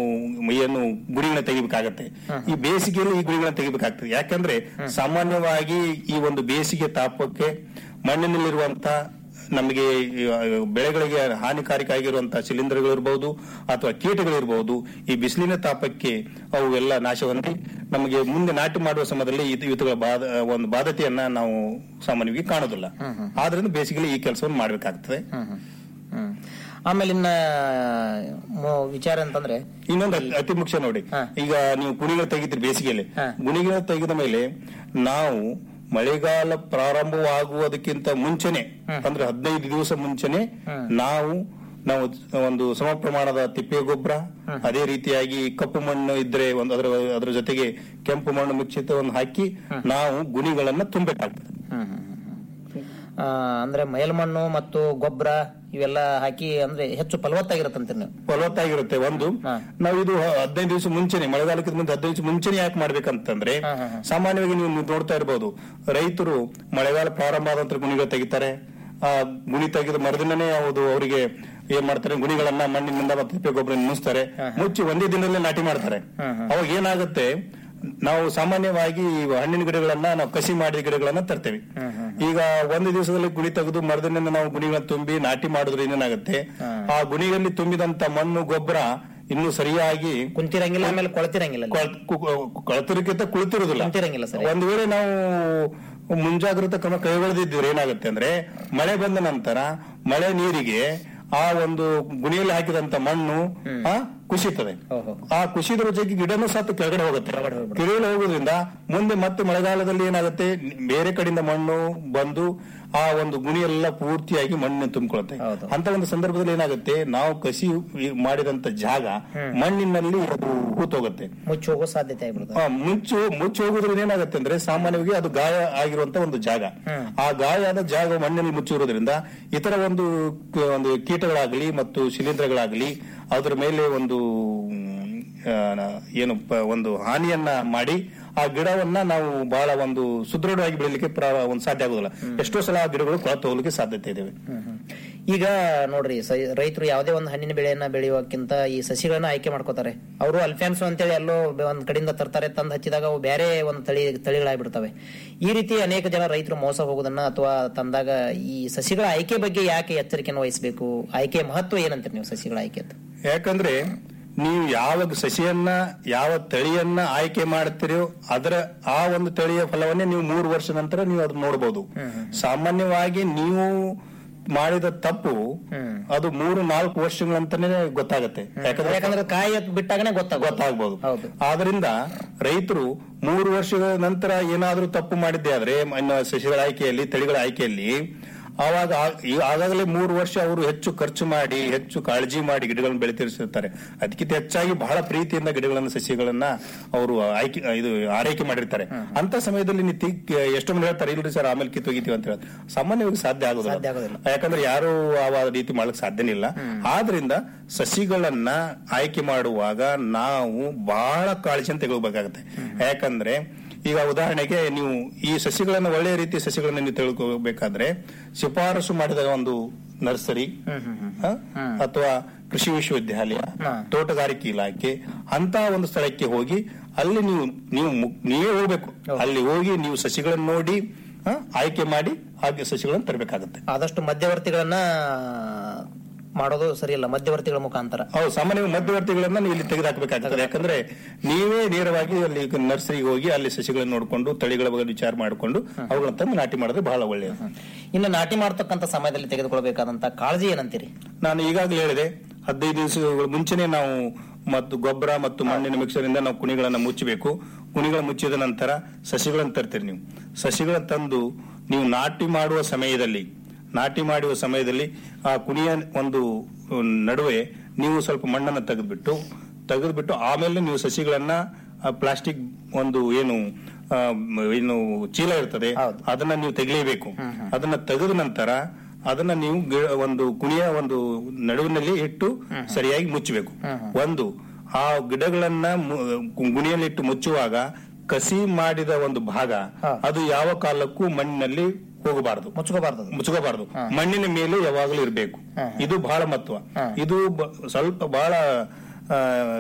Speaker 8: ಏನು ಗುಡಿಗಳನ್ನ ತೆಗಿಬೇಕಾಗತ್ತೆ ಈ ಬೇಸಿಗೆಯಲ್ಲಿ ಈ ಗುಡಿಗಳನ್ನ ತೆಗಿಬೇಕಾಗ್ತದೆ ಯಾಕಂದ್ರೆ ಸಾಮಾನ್ಯವಾಗಿ ಈ ಒಂದು ಬೇಸಿಗೆ ತಾಪಕ್ಕೆ ಮಣ್ಣಿನಲ್ಲಿರುವಂತಹ ನಮಗೆ ಈ, ಆ, ಬೆಳೆಗಳಿಗೆ ಹಾನಿಕಾರಕ ಆಗಿರುವಂತಹ ಶಿಲೀಂಧ್ರಗಳಿರ್ಬಹುದು ಅಥವಾ ಕೀಟಗಳಿರ್ಬಹುದು ಈ ಬಿಸಿಲಿನ ತಾಪಕ್ಕೆ ಅವು ಎಲ್ಲ ನಾಶ ಹೊಂದಿ ನಮಗೆ ಮುಂದೆ ನಾಟಿ ಮಾಡುವ ಸಮಯದಲ್ಲಿ ಇದು ಇವುಗಳ ಬಾಧ ಒಂದು ಬಾಧತೆಯನ್ನ ನಾವು ಸಾಮಾನ್ಯವಾಗಿ ಕಾಣೋದಿಲ್ಲ ಆದ್ರಿಂದ ಬೇಸಿಗೆಯಲ್ಲಿ ಈ ಕೆಲಸವನ್ನು ಮಾಡಬೇಕಾಗ್ತದೆ
Speaker 7: ಹ್ಮ್. ಆಮೇಲೆ ಇನ್ನ ಮೊ- ವಿಚಾರ ಅಂತಂದ್ರೆ
Speaker 8: ಇನ್ನೊಂದು ಅತಿ- ಅತಿ ಮುಖ್ಯ ನೋಡಿ ಈಗ ನೀವು ಗುಣಿಗಳು ತೆಗಿತೀರಿ ಬೇಸಿಗೆಯಲ್ಲಿ
Speaker 7: ಹಾ.
Speaker 8: ಗುಣಿಗಳು ತೆಗೆದ ಮೇಲೆ ನಾವು ಮಳೆಗಾಲ ಪ್ರಾರಂಭವಾಗುವುದಕ್ಕಿಂತ ಮುಂಚೆನೆ ಅಂದ್ರೆ ಹದಿನೈದು ದಿವಸ ಮುಂಚೆನೆ ನಾವು ನಾವು ಒಂದು ಸಮ ಪ್ರಮಾಣದ ತಿಪ್ಪೆ ಗೊಬ್ಬರ ಅದೇ ರೀತಿಯಾಗಿ ಕಪ್ಪು ಮಣ್ಣು ಇದ್ರೆ ಒಂದು ಅದರ ಅದರ ಜೊತೆಗೆ ಕೆಂಪು ಮಣ್ಣು ಮಿಶ್ರಿತವನ್ನು ಹಾಕಿ ನಾವು ಗುಣಿಗಳನ್ನ ತುಂಬಬೇಕಾಗ್ತದೆ
Speaker 7: ಆ, ಅಂದ್ರೆ ಮೇಲ್ಮಣ್ಣು ಮತ್ತು ಗೊಬ್ಬರ ಇವೆಲ್ಲ ಹಾಕಿ ಅಂದ್ರೆ ಹೆಚ್ಚು ಫಲವತ್ತಾಗಿರತ್ತಂತೀರಿ ನೀವು
Speaker 8: ಫಲವತ್ತಾಗಿರುತ್ತೆ ಒಂದು
Speaker 7: ಹಾ.
Speaker 8: ನಾವು ಇದು ಹದಿನೈದು ದಿವಸ ಮುಂಚೆನೆ ಮಳೆಗಾಲಕ್ಕೆ ಮುಂದೆ ಹದಿನೈದು ದಿವಸ ಮುಂಚೆನೆ ಯಾಕೆ ಮಾಡ್ಬೇಕಂತಂದ್ರೆ
Speaker 7: ಹಾ, ಹಾ, ಹಾ.
Speaker 8: ಸಾಮಾನ್ಯವಾಗಿ ನೀವು ನೋಡ್ತಾ ಇರಬಹುದು ರೈತರು ಮಳೆಗಾಲ ಪ್ರಾರಂಭ ಆದ ನಂತರ ಗುಣಿಗಳು ತೆಗಿತಾರೆ ಆ ಗುಣಿ ತೆಗೆದ ಮರುದಿನನೇ ಹೌದು ಅವರಿಗೆ ಏನ್ ಮಾಡ್ತಾರೆ ಗುಣಿಗಳನ್ನ ಮಣ್ಣಿನಿಂದ ಮತ್ತೆ ತಿಪ್ಪೆ ಗೊಬ್ಬರ ಮುಚ್ತಾರೆ ಮುಚ್ಚಿ ಒಂದೇ ದಿನದಲ್ಲೇ ನಾಟಿ ಮಾಡ್ತಾರೆ ಅವಾಗ ಏನಾಗುತ್ತೆ
Speaker 9: ನಾವು ಸಾಮಾನ್ಯವಾಗಿ ಹಣ್ಣಿನ ಗಿಡಗಳನ್ನ ನಾವು ಕಸಿ ಮಾಡಿದ ಗಿಡಗಳನ್ನ ತರ್ತೇವೆ ಈಗ ಒಂದು ದಿವಸದಲ್ಲಿ ಗುಣಿ ತೆಗೆದು ಮರದಿನ ನಾವು ಗುಣಿಗಳನ್ನ ತುಂಬಿ ನಾಟಿ ಮಾಡಿದ್ರೆ ಏನೇನಾಗುತ್ತೆ ಆ ಗುಣಿಯಲ್ಲಿ ತುಂಬಿದಂತ ಮಣ್ಣು ಗೊಬ್ಬರ ಇನ್ನು ಸರಿಯಾಗಿ
Speaker 7: ಕುಂತಿರಂಗಿಲ್ಲ ಆಮೇಲೆ ಕೊಳತಿರಂಗಿಲ್ಲ ಅಲ್ಲಿ.
Speaker 9: ಕೊಳತಿರಕ್ಕಿಂತ ಕುಳಿತಿರುದಿಲ್ಲ
Speaker 7: ಕುಳಿತಿರಂಗಿಲ್ಲ ಸರಿ.
Speaker 9: ಒಂದು ವೇಳೆ ನಾವು ಮುಂಜಾಗ್ರತಾ ಕ್ರಮ ಕೈಗೊಳ್ಳದಿದ್ರೆ ಏನಾಗುತ್ತೆ ಅಂದ್ರೆ ಮಳೆ ಬಂದ ನಂತರ ಮಳೆ ನೀರಿಗೆ ಆ ಒಂದು ಗುಣಿಯಲ್ಲಿ ಹಾಕಿದಂತ ಮಣ್ಣು ಆ ಕುಸಿತದೆ ಆ ಕುಸಿದ್ರ ಜೊತೆಗೆ ಗಿಡನೂ ಸತ್ತು ಕೆಳಗಡೆ ಹೋಗುತ್ತೆ ಕೆಳಗಡೆ ಹೋಗೋದ್ರಿಂದ ಮುಂದೆ ಮತ್ತೆ ಮಳೆಗಾಲದಲ್ಲಿ ಏನಾಗುತ್ತೆ ಬೇರೆ ಕಡೆಯಿಂದ ಮಣ್ಣು ಬಂದು ಆ ಒಂದು ಗುಣಿ ಎಲ್ಲ ಪೂರ್ತಿಯಾಗಿ ಮಣ್ಣು ತುಂಬಿಕೊಳ್ಳುತ್ತೆ ಅಂತ ಒಂದು ಸಂದರ್ಭದಲ್ಲಿ ಏನಾಗುತ್ತೆ ನಾವು ಕಸಿ ಮಾಡಿದಂತ ಜಾಗ ಮಣ್ಣಿನಲ್ಲಿ ಅದು ಹೂತೋಗುತ್ತೆ
Speaker 7: ಮುಚ್ಚಿ ಹೋಗೋ ಸಾಧ್ಯತೆ ಆಗ್ಬಿಡುತ್ತೆ
Speaker 9: ಆ, ಮುಚ್ಚು ಮುಚ್ಚಿ ಹೋಗೋದ್ರಿಂದ ಏನಾಗುತ್ತೆ ಅಂದ್ರೆ ಸಾಮಾನ್ಯವಾಗಿ ಅದು ಗಾಯ ಆಗಿರುವಂತ ಒಂದು ಜಾಗ ಆ ಗಾಯ ಆದ ಜಾಗ ಮಣ್ಣಿನಲ್ಲಿ ಮುಚ್ಚಿರೋದ್ರಿಂದ ಇತರ ಒಂದು ಕ- ಒಂದು ಕೀಟಗಳಾಗಲಿ ಮತ್ತು ಶಿಲೀಂಧ್ರಗಳಾಗಲಿ ಅದರ ಮೇಲೆ ಒಂದು ಮ್, ಆ, ಏನು ಪ- ಒಂದು ಹಾನಿಯನ್ನ ಮಾಡಿ ಆ ಗಿಡವನ್ನ ನಾವು ಬಹಳ ಒಂದು ಸುದೃಢವಾಗಿ ಬೆಳಿಲಿಕ್ಕೆ ಪ್ರ- ಒಂದು ಸಾಧ್ಯ ಆಗೋದಿಲ್ಲ ಎಷ್ಟೋ ಸಲ ಆ ಗಿಡಗಳು ಕೊಳತು ಹೋಗ್ಲಿಕ್ಕೆ ಸಾಧ್ಯತೆ ಇದಾವೆ
Speaker 7: ಈಗ ನೋಡ್ರಿ ಸ- ರೈತರು ಯಾವುದೇ ಒಂದು ಹಣ್ಣಿನ ಬೆಳೆಯನ್ನ ಬೆಳೆಯೋಕ್ಕಿಂತ ಈ ಸಸಿಗಳನ್ನ ಆಯ್ಕೆ ಮಾಡ್ಕೋತಾರೆ ಅವರು ಅಲ್ಫ್ಯಾನ್ಸು ಅಂತೇಳಿ ಎಲ್ಲೋ ಬೆ- ಒಂದ್ ಕಡೆಯಿಂದ ತರ್ತಾರೆ ತಂದು ಹಚ್ಚಿದಾಗ ಅವು ಬೇರೆ ಒಂದು ತಳಿ ತಳಿಗಳಾಗ್ಬಿಡ್ತವೆ ಈ ರೀತಿ ಅನೇಕ ಜನ ರೈತರು ಮೋಸ ಹೋಗೋದನ್ನ ಅಥವಾ ತಂದಾಗ ಈ ಸಸಿಗಳ ಆಯ್ಕೆ ಬಗ್ಗೆ ಯಾಕೆ ಎಚ್ಚರಿಕೆಯನ್ನು ವಹಿಸಬೇಕು ಆಯ್ಕೆ ಮಹತ್ವ ಏನಂತೀರಿ ನೀವು ಸಸಿಗಳ ಆಯ್ಕೆ ಅಂತ
Speaker 9: ಯಾಕಂದ್ರೆ ನೀವು ಯಾವ ಸಸಿಯನ್ನ ಯಾವ ತಳಿಯನ್ನ ಆಯ್ಕೆ ಮಾಡ್ತೀರೋ ಅದರ ಆ ಒಂದು ತಳಿಯ ಫಲವನ್ನೇ ನೀವು ಮೂರು ವರ್ಷ ನಂತರ ನೀವು ಅದನ್ನ ನೋಡಬಹುದು ಸಾಮಾನ್ಯವಾಗಿ ನೀವು ಮಾಡಿದ ತಪ್ಪು ಅದು ಮೂರು ನಾಲ್ಕು ವರ್ಷಗಳ ನಂತರನೇ ಗೊತ್ತಾಗತ್ತೆ ಯಾಕಂದ್ರೆ
Speaker 7: ಯಾಕಂದ್ರೆ ಕಾಯಿ ಎತ್ತ್ ಬಿಟ್ಟಾಗನೇ ಗೊತ್ತಾಗ
Speaker 9: ಗೊತ್ತಾಗಬಹುದು ಆದ್ರಿಂದ ರೈತರು ಮೂರು ವರ್ಷಗಳ ನಂತರ ಏನಾದ್ರೂ ತಪ್ಪು ಮಾಡಿದ್ದೆ ಆದ್ರೆ ಇನ್ನು ಸಸಿಗಳ ಆಯ್ಕೆಯಲ್ಲಿ ತಳಿಗಳ ಆಯ್ಕೆಯಲ್ಲಿ ಆವಾಗ ಆ- ಈ- ಆಗಾಗಲೇ ಮೂರು ವರ್ಷ ಅವರು ಹೆಚ್ಚು ಖರ್ಚು ಮಾಡಿ ಹೆಚ್ಚು ಕಾಳಜಿ ಮಾಡಿ ಗಿಡಗಳನ್ನು ಬೆಳೆತಿರ್ತಾರೆ ಅದಕ್ಕಿಂತ ಹೆಚ್ಚಾಗಿ ಬಹಳ ಪ್ರೀತಿಯಿಂದ ಗಿಡಗಳನ್ನ ಸಸಿಗಳನ್ನ ಅವರು ಆಯ್ಕೆ ಇದು ಆರೈಕೆ ಮಾಡಿರ್ತಾರೆ ಅಂತ ಸಮಯದಲ್ಲಿ ನೀವು ತಿ- ಎಷ್ಟೋ ಮಂದಿ ಹೇಳ್ತಾರೆ ಇಲ್ರಿ ಸರ್ ಆಮೇಲೆ ಕಿತ್ತೋಗಿತೀವಿ ಅಂತ ಹೇಳಿ ಸಾಮಾನ್ಯವಾಗಿ ಸಾಧ್ಯ ಆಗೋದಿಲ್ಲ ಯಾಕಂದ್ರೆ ಯಾರು ಆ ರೀತಿ ಮಾಡಕ್ ಸಾಧ್ಯನೇ ಇಲ್ಲ ಆದ್ರಿಂದ ಸಸಿಗಳನ್ನ ಆಯ್ಕೆ ಮಾಡುವಾಗ ನಾವು ಬಹಳ ಕಾಳಜಿಯನ್ನು ತೆಗೆದುಬೇಕಾಗತ್ತೆ ಯಾಕಂದ್ರೆ ಈಗ ಉದಾಹರಣೆಗೆ ನೀವು ಈ ಸಸಿಗಳನ್ನ ಒಳ್ಳೆಯ ರೀತಿಯ ಸಸಿಗಳನ್ನ ನೀವು ತಿಳ್ಕೋಬೇಕಾದ್ರೆ ಶಿಫಾರಸು ಮಾಡಿದ ಒಂದು ನರ್ಸರಿ ಆ, ಅಥವಾ ಕೃಷಿ ವಿಶ್ವವಿದ್ಯಾಲಯ ತೋಟಗಾರಿಕೆ ಇಲಾಖೆ ಅಂತ ಒಂದು ಸ್ಥಳಕ್ಕೆ ಹೋಗಿ ಅಲ್ಲಿ ನೀವು ನೀವು ಮು- ನೀವೇ ಹೋಗ್ಬೇಕು ಅಲ್ಲಿ ಹೋಗಿ ನೀವು ಸಸಿಗಳನ್ನ ನೋಡಿ ಆ, ಆಯ್ಕೆ ಮಾಡಿ ಹಾಗೆ ಸಸಿಗಳನ್ನು ತರಬೇಕಾಗುತ್ತೆ
Speaker 7: ಆದಷ್ಟು ಮಧ್ಯವರ್ತಿಗಳನ್ನ ಮಾಡೋದು ಸರಿಯಲ್ಲ ಮಧ್ಯವರ್ತಿಗಳ ಮುಖಾಂತರ
Speaker 9: ಹೌದು ಸಾಮಾನ್ಯವಾಗಿ ಮಧ್ಯವರ್ತಿಗಳನ್ನ ನೀವು ಇಲ್ಲಿ ತೆಗೆದುಹಾಕಬೇಕಾಗ್ತದೆ ಯಾಕಂದ್ರೆ ನೀವೇ ನೇರವಾಗಿ ಅಲ್ಲಿ ನರ್ಸರಿಗೆ ಹೋಗಿ ಅಲ್ಲಿ ಸಸಿಗಳನ್ನ ನೋಡಿಕೊಂಡು ತಳಿಗಳ ಬಗ್ಗೆ ವಿಚಾರ ಮಾಡಿಕೊಂಡು ಅವುಗಳನ್ನ ತಂದು ನಾಟಿ ಮಾಡಿದ್ರೆ ಬಹಳ ಒಳ್ಳೆಯದು
Speaker 7: ಇನ್ನು ನಾಟಿ ಮಾಡ್ತಕ್ಕಂಥ ಸಮಯದಲ್ಲಿ ತೆಗೆದುಕೊಳ್ಬೇಕಾದಂತ ಕಾಳಜಿ ಏನಂತೀರಿ
Speaker 9: ನಾನು ಈಗಾಗಲೇ ಹೇಳಿದೆ ಹದಿನೈದು ದಿವಸಗಳ ಮುಂಚೆನೆ ನಾವು ಮತ್ತು ಗೊಬ್ಬರ ಮತ್ತು ಮಣ್ಣಿನ ಮಿಕ್ಸರ್ ಇಂದ ನಾವು ಕುಣಿಗಳನ್ನ ಮುಚ್ಚಬೇಕು ಕುಣಿಗಳ ಮುಚ್ಚಿದ ನಂತರ ಸಸಿಗಳನ್ನು ತರ್ತೀರಿ ನೀವು ಸಸಿಗಳನ್ನು ತಂದು ನೀವು ನಾಟಿ ಮಾಡುವ ಸಮಯದಲ್ಲಿ ನಾಟಿ ಮಾಡುವ ಸಮಯದಲ್ಲಿ ಆ ಕುಣಿಯ ಒಂದು ಉಮ್, ನಡುವೆ ನೀವು ಸ್ವಲ್ಪ ಮಣ್ಣನ್ನು ತೆಗೆದ್ಬಿಟ್ಟು ತೆಗೆದ್ಬಿಟ್ಟು ಆಮೇಲೆ ನೀವು ಸಸಿಗಳನ್ನ ಪ್ಲಾಸ್ಟಿಕ್ ಒಂದು ಏನು ಆ, ಮ್, ಏನು ಚೀಲ ಇರ್ತದೆ ಅದನ್ನ ನೀವು ತೆಗಿಲೇಬೇಕು ಅದನ್ನ ತೆಗೆದ ನಂತರ ಅದನ್ನ ನೀವು ಗಿ- ಒಂದು ಕುಣಿಯ ಒಂದು ನಡುವಿನಲ್ಲಿ ಇಟ್ಟು ಸರಿಯಾಗಿ ಮುಚ್ಚಬೇಕು ಒಂದು ಆ ಗಿಡಗಳನ್ನ ಮು- ಗುಣಿಯಲ್ಲಿಟ್ಟು ಮುಚ್ಚುವಾಗ ಕಸಿ ಮಾಡಿದ ಒಂದು ಭಾಗ ಅದು ಯಾವ ಕಾಲಕ್ಕೂ ಮಣ್ಣಿನಲ್ಲಿ ಹೋಗಬಾರದು
Speaker 7: ಮುಚ್ಕೋಬಾರದು
Speaker 9: ಮುಚ್ಕೋಬಾರದು ಮಣ್ಣಿನ ಮೇಲೆ ಯಾವಾಗಲೂ ಇರಬೇಕು ಇದು ಬಹಳ ಮಹತ್ವ ಇದು ಬ- ಸ್ವಲ್ಪ ಬಹಳ ಆ,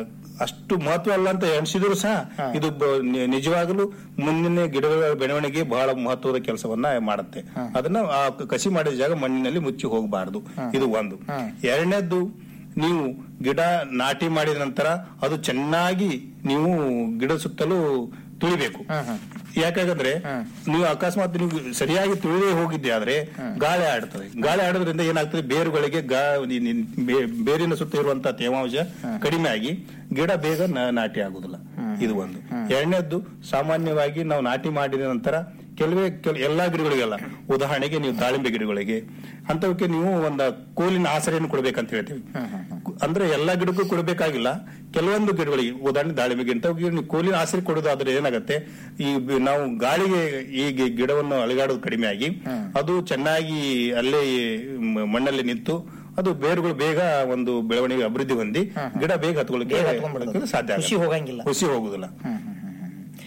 Speaker 9: ಅಷ್ಟು ಮಹತ್ವ ಅಲ್ಲ ಅಂತ ಎಣಿಸಿದ್ರು ಸಹ ಇದು ಬ- ನಿ- ನಿಜವಾಗಲೂ ಮುಂದಿನ ಗಿಡಗಳ ಬೆಳವಣಿಗೆ ಬಹಳ ಮಹತ್ವದ ಕೆಲಸವನ್ನ ಮಾಡುತ್ತೆ ಅದನ್ನ ಆ ಕ- ಕಸಿ ಮಾಡಿದ ಜಾಗ ಮಣ್ಣಿನಲ್ಲಿ ಮುಚ್ಚಿ ಹೋಗಬಾರದು ಇದು ಒಂದು ಎರಡನೇದ್ದು ನೀವು ಗಿಡ ನಾಟಿ ಮಾಡಿದ ನಂತರ ಅದು ಚೆನ್ನಾಗಿ ನೀವು ಗಿಡ ಸುತ್ತಲೂ ತುಳಿಬೇಕು ಯಾಕಂದ್ರೆ ನೀವು ಅಕಸ್ಮಾತ್ ನೀವು ಸರಿಯಾಗಿ ತುಳಿದೇ ಹೋಗಿದ್ದೆ ಆದ್ರೆ ಗಾಳಿ ಆಡ್ತದೆ ಗಾಳಿ ಆಡೋದ್ರಿಂದ ಏನಾಗ್ತದೆ ಬೇರುಗಳಿಗೆ ಗಾ ನಿ- ನಿ- ಬೇ- ಬೇರಿನ ಸುತ್ತ ಇರುವಂತಹ ತೇವಾಂಶ ಕಡಿಮೆ ಆಗಿ ಗಿಡ ಬೇಗ ನ- ನಾಟಿ ಆಗುದಿಲ್ಲ ಇದು ಒಂದು ಎರಡನೇದ್ದು ಸಾಮಾನ್ಯವಾಗಿ ನಾವು ನಾಟಿ ಮಾಡಿದ ನಂತರ ಕೆಲವೇ ಕೆಲ ಎಲ್ಲಾ ಗಿಡಗಳಿಗೆಲ್ಲ ಉದಾಹರಣೆಗೆ ನೀವು ದಾಳಿಂಬೆ ಗಿಡಗಳಿಗೆ ಅಂತವಕ್ಕೆ ನೀವು ಒಂದು ಕೋಲಿನ ಆಸರೆಯನ್ನು ಕೊಡ್ಬೇಕಂತ ಹೇಳ್ತೀವಿ ಕು- ಅಂದ್ರೆ ಎಲ್ಲಾ ಗಿಡಕ್ಕೂ ಕೊಡಬೇಕಾಗಿಲ್ಲ ಕೆಲವೊಂದು ಗಿಡಗಳಿಗೆ ಉದಾಹರಣೆ ದಾಳಿಂಬೆಗೆ ಇಂಥವಕ್ಕೆ ನೀವು ಕೋಲಿನ ಆಸರೆ ಕೊಡೋದಾದ್ರೆ ಏನಾಗುತ್ತೆ ಈ ಬಿ- ನಾವು ಗಾಳಿಗೆ ಈ ಗಿ- ಗಿಡವನ್ನು ಅಲುಗಾಡೋದು ಕಡಿಮೆ ಆಗಿ ಅದು ಚೆನ್ನಾಗಿ ಅಲ್ಲೇ ಮ- ಮಣ್ಣಲ್ಲಿ ನಿಂತು ಅದು ಬೇರುಗಳು ಬೇಗ ಒಂದು ಬೆಳವಣಿಗೆ ಅಭಿವೃದ್ಧಿ ಹೊಂದಿ ಗಿಡ ಬೇಗ ಹತ್ಕೊಳ್ಳಿಕ್ಕೆ ಸಾಧ್ಯ
Speaker 7: ಖುಷಿ
Speaker 9: ಆಗುತ್ತೆ.
Speaker 7: ಹೋಗಂಗಿಲ್ಲ
Speaker 9: ಖುಷಿ ಹೋಗುದಿಲ್ಲ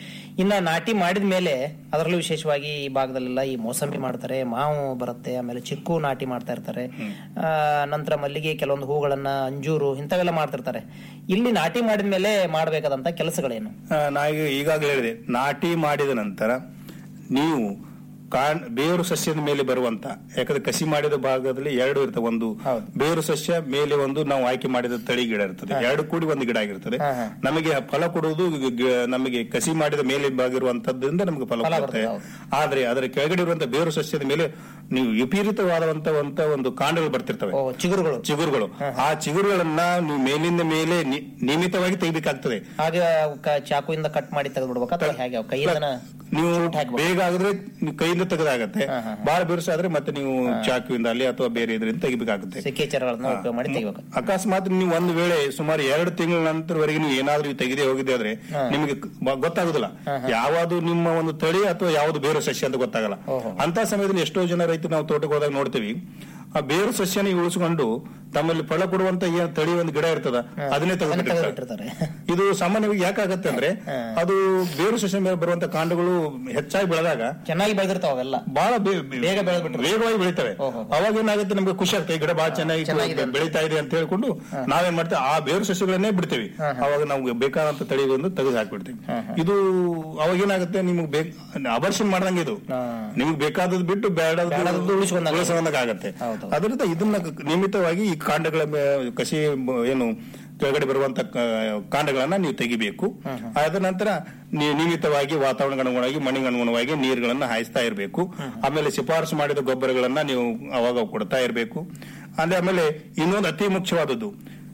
Speaker 7: ಇನ್ನ ನಾಟಿ ಮಾಡಿದ ಮೇಲೆ ಅದರಲ್ಲೂ ವಿಶೇಷವಾಗಿ ಈ ಭಾಗದಲ್ಲೆಲ್ಲ ಈ ಮೋಸಂಬಿ ಮಾಡ್ತಾರೆ ಮಾವು ಬರುತ್ತೆ ಆಮೇಲೆ ಚಿಕ್ಕು ನಾಟಿ ಮಾಡ್ತಾ ಇರ್ತಾರೆ ಆ, ನಂತರ ಮಲ್ಲಿಗೆ ಕೆಲವೊಂದು ಹೂಗಳನ್ನ ಅಂಜೂರು ಇಂಥವೆಲ್ಲ ಮಾಡ್ತಿರ್ತಾರೆ ಇಲ್ಲಿ ನಾಟಿ ಮಾಡಿದ ಮೇಲೆ ಮಾಡಬೇಕಾದಂತ ಕೆಲಸಗಳೇನು
Speaker 9: ಆ, ನಾ ಈಗ ಈಗಾಗಲೇ ಹೇಳಿದೆ ನಾಟಿ ಮಾಡಿದ ನಂತರ ನೀವು ಕಾಣ್ ಬೇರು ಸಸ್ಯದ ಮೇಲೆ ಬರುವಂತ ಯಾಕಂದ್ರೆ ಕಸಿ ಮಾಡಿದ ಭಾಗದಲ್ಲಿ ಎರಡು ಇರ್ತವೆ ಒಂದು ಬೇರು ಸಸ್ಯ ಮೇಲೆ ಒಂದು ನಾವು ಆಯ್ಕೆ ಮಾಡಿದ ತಳಿ ಗಿಡ ಇರ್ತದೆ ಎರಡು ಕೂಡಿ ಒಂದು ಗಿಡ ಆಗಿರ್ತದೆ ನಮಗೆ ಫಲ ಕೊಡುವುದು ಗ- ಗ- ನಮಗೆ ಕಸಿ ಮಾಡಿದ ಮೇಲೆ ಭಾಗ ಇರುವಂತದ್ರಿಂದ ನಮಗೆ ಫಲ ಕೊಡುತ್ತೆ ಆದ್ರೆ ಅದರ ಕೆಳಗಡೆ ಇರುವಂತ ಬೇರು ಸಸ್ಯದ ಮೇಲೆ ನೀವು ವಿಪರೀತವಾದಂತ ಒಂದು ಕಾಂಡಗಳು ಬರ್ತಿರ್ತವೆ
Speaker 7: ಚಿಗುರುಗಳು
Speaker 9: ಚಿಗುರುಗಳು ಆ ಚಿಗುರುಗಳನ್ನ ನೀವು ಮೇಲಿಂದ ಮೇಲೆ ನಿ- ನಿಯಮಿತವಾಗಿ ತೆಗಿಬೇಕಾಗ್ತದೆ
Speaker 7: ಹಾಗೆ ಕ- ಚಾಕುವಿಂದ ಕಟ್ ಮಾಡಿ ತೆಗೆದ್ಬಿಡ್ಬೇಕಾ ಅಥವಾ ಹೇಗೆ ಅವು ಕೈಯಿಂದನ
Speaker 9: ನೀವು ಬೇಗ ಆಗಿದ್ರೆ ನೀವು ಕೈಯಿಂದ ತೆಗೆದಾಗತ್ತೆ ಬಹಳ ಬಿರುಸಾದ್ರೆ ಮತ್ತೆ ನೀವು ಚಾಕುವಿಂದ ಅಲ್ಲಿ ಅಥವಾ ಬೇರೆ ಇದರಿಂದ ತೆಗಿಬೇಕಾಗುತ್ತೆ
Speaker 7: ಸಿಕ್ಕೇಚರಗಳನ್ನ ಉಪಯೋಗ ಮಾಡಿ ತೆಗಿಬೇಕು
Speaker 9: ಅಕಸ್ಮಾತ್ ನೀವು ಒಂದು ವೇಳೆ ಸುಮಾರು ಎರಡು ತಿಂಗಳ ನಂತರವರೆಗೆ ನೀವು ಏನಾದ್ರೂ ಇವು ತೆಗೆದೇ ಹೋಗಿದೆ ಆದ್ರೆ ನಿಮಗೆ ಬ- ಗೊತ್ತಾಗುದಿಲ್ಲ ಯಾವುದು ನಿಮ್ಮ ಒಂದು ತಳಿ ಅಥವಾ ಯಾವುದು ಬೇರು ಸಸ್ಯ ಅಂತ ಗೊತ್ತಾಗಲ್ಲ ಅಂತ ಸಮಯದಲ್ಲಿ ಎಷ್ಟೋ ಜನ ರೈತರು ನಾವು ತೋಟಕ್ಕೆ ಹೋದಾಗ ನೋಡ್ತೀವಿ ಆ ಬೇರು ಸಸ್ಯನ ಉಳಿಸಿಕೊಂಡು ತಮ್ಮಲ್ಲಿ ಫಲ ಕೊಡುವಂತ ಏನ್ ತಳಿ ಒಂದು ಗಿಡ ಇರ್ತದ ಅದನ್ನೇ ತೆಗೆದುಬಿಟ್ಟಿರ್ತಾರೆ ಇದು ಸಾಮಾನ್ಯವಾಗಿ ಯಾಕಾಗತ್ತೆ ಅಂದ್ರೆ ಅದು ಬೇರು ಸಸ್ಯ ಮೇಲೆ ಬರುವಂತ ಕಾಂಡಗಳು ಹೆಚ್ಚಾಗಿ ಬೆಳೆದಾಗ
Speaker 7: ಚೆನ್ನಾಗಿ ಬೆಳೆದಿರ್ತಾವ ಅವೆಲ್ಲ
Speaker 9: ಬಹಳ ಬೇಗ ವೇಗವಾಗಿ ಬೆಳಿತವೆ ಅವಾಗ ಏನಾಗುತ್ತೆ ನಮ್ಗೆ ಖುಷಿ ಆಗ್ತದೆ ಈ ಗಿಡ ಬಹಳ ಚೆನ್ನಾಗಿ ಬೆಳೀತಾ ಇದೆ ಅಂತ ಹೇಳ್ಕೊಂಡು ನಾವೇನ್ ಮಾಡ್ತೇವೆ ಆ ಬೇರು ಸಸ್ಯಗಳನ್ನೇ ಬಿಡ್ತೇವೆ ಅವಾಗ ನಾವು ಬೇಕಾದಂತ ತಳಿಗಳನ್ನು ತೆಗೆದು ಹಾಕ್ಬಿಡ್ತೀವಿ ಇದು ಅವಾಗ ಏನಾಗುತ್ತೆ ನಿಮ್ಗೆ ಬೇಕ ಅಬರ್ಷನ್ ಮಾಡ್ದಂಗೆ ಇದು ನಿಮ್ಗೆ ಬೇಕಾದದ್ದು ಬಿಟ್ಟು ಬೇಡದ್ದು ಉಳಿಸ್ಕೊಂಡಾಗ ಆಗತ್ತೆ ಅದರಿಂದ ಇದನ್ನ ನಿಯಮಿತವಾಗಿ ಈ ಕಾಂಡಗಳ ಮೇ- ಕಸಿ ಬ- ಏನು ಕೆಳಗಡೆ ಬರುವಂತ ಕ- ಕಾಂಡಗಳನ್ನ ನೀವು ತೆಗಿಬೇಕು ಅದ ನಂತರ ನೀವು ನಿಯಮಿತವಾಗಿ ವಾತಾವರಣಕ್ಕೆ ಅನುಗುಣವಾಗಿ ಮಣ್ಣಿಗೆ ಅನುಗುಣವಾಗಿ ನೀರುಗಳನ್ನ ಹಾಯಿಸ್ತಾ ಇರಬೇಕು ಆಮೇಲೆ ಶಿಫಾರಸು ಮಾಡಿದ ಗೊಬ್ಬರಗಳನ್ನ ನೀವು ಅವಾಗ ಕೊಡ್ತಾ ಇರಬೇಕು ಅಂದ್ರೆ ಆಮೇಲೆ ಇನ್ನೊಂದು ಅತಿ ಮುಖ್ಯವಾದದ್ದು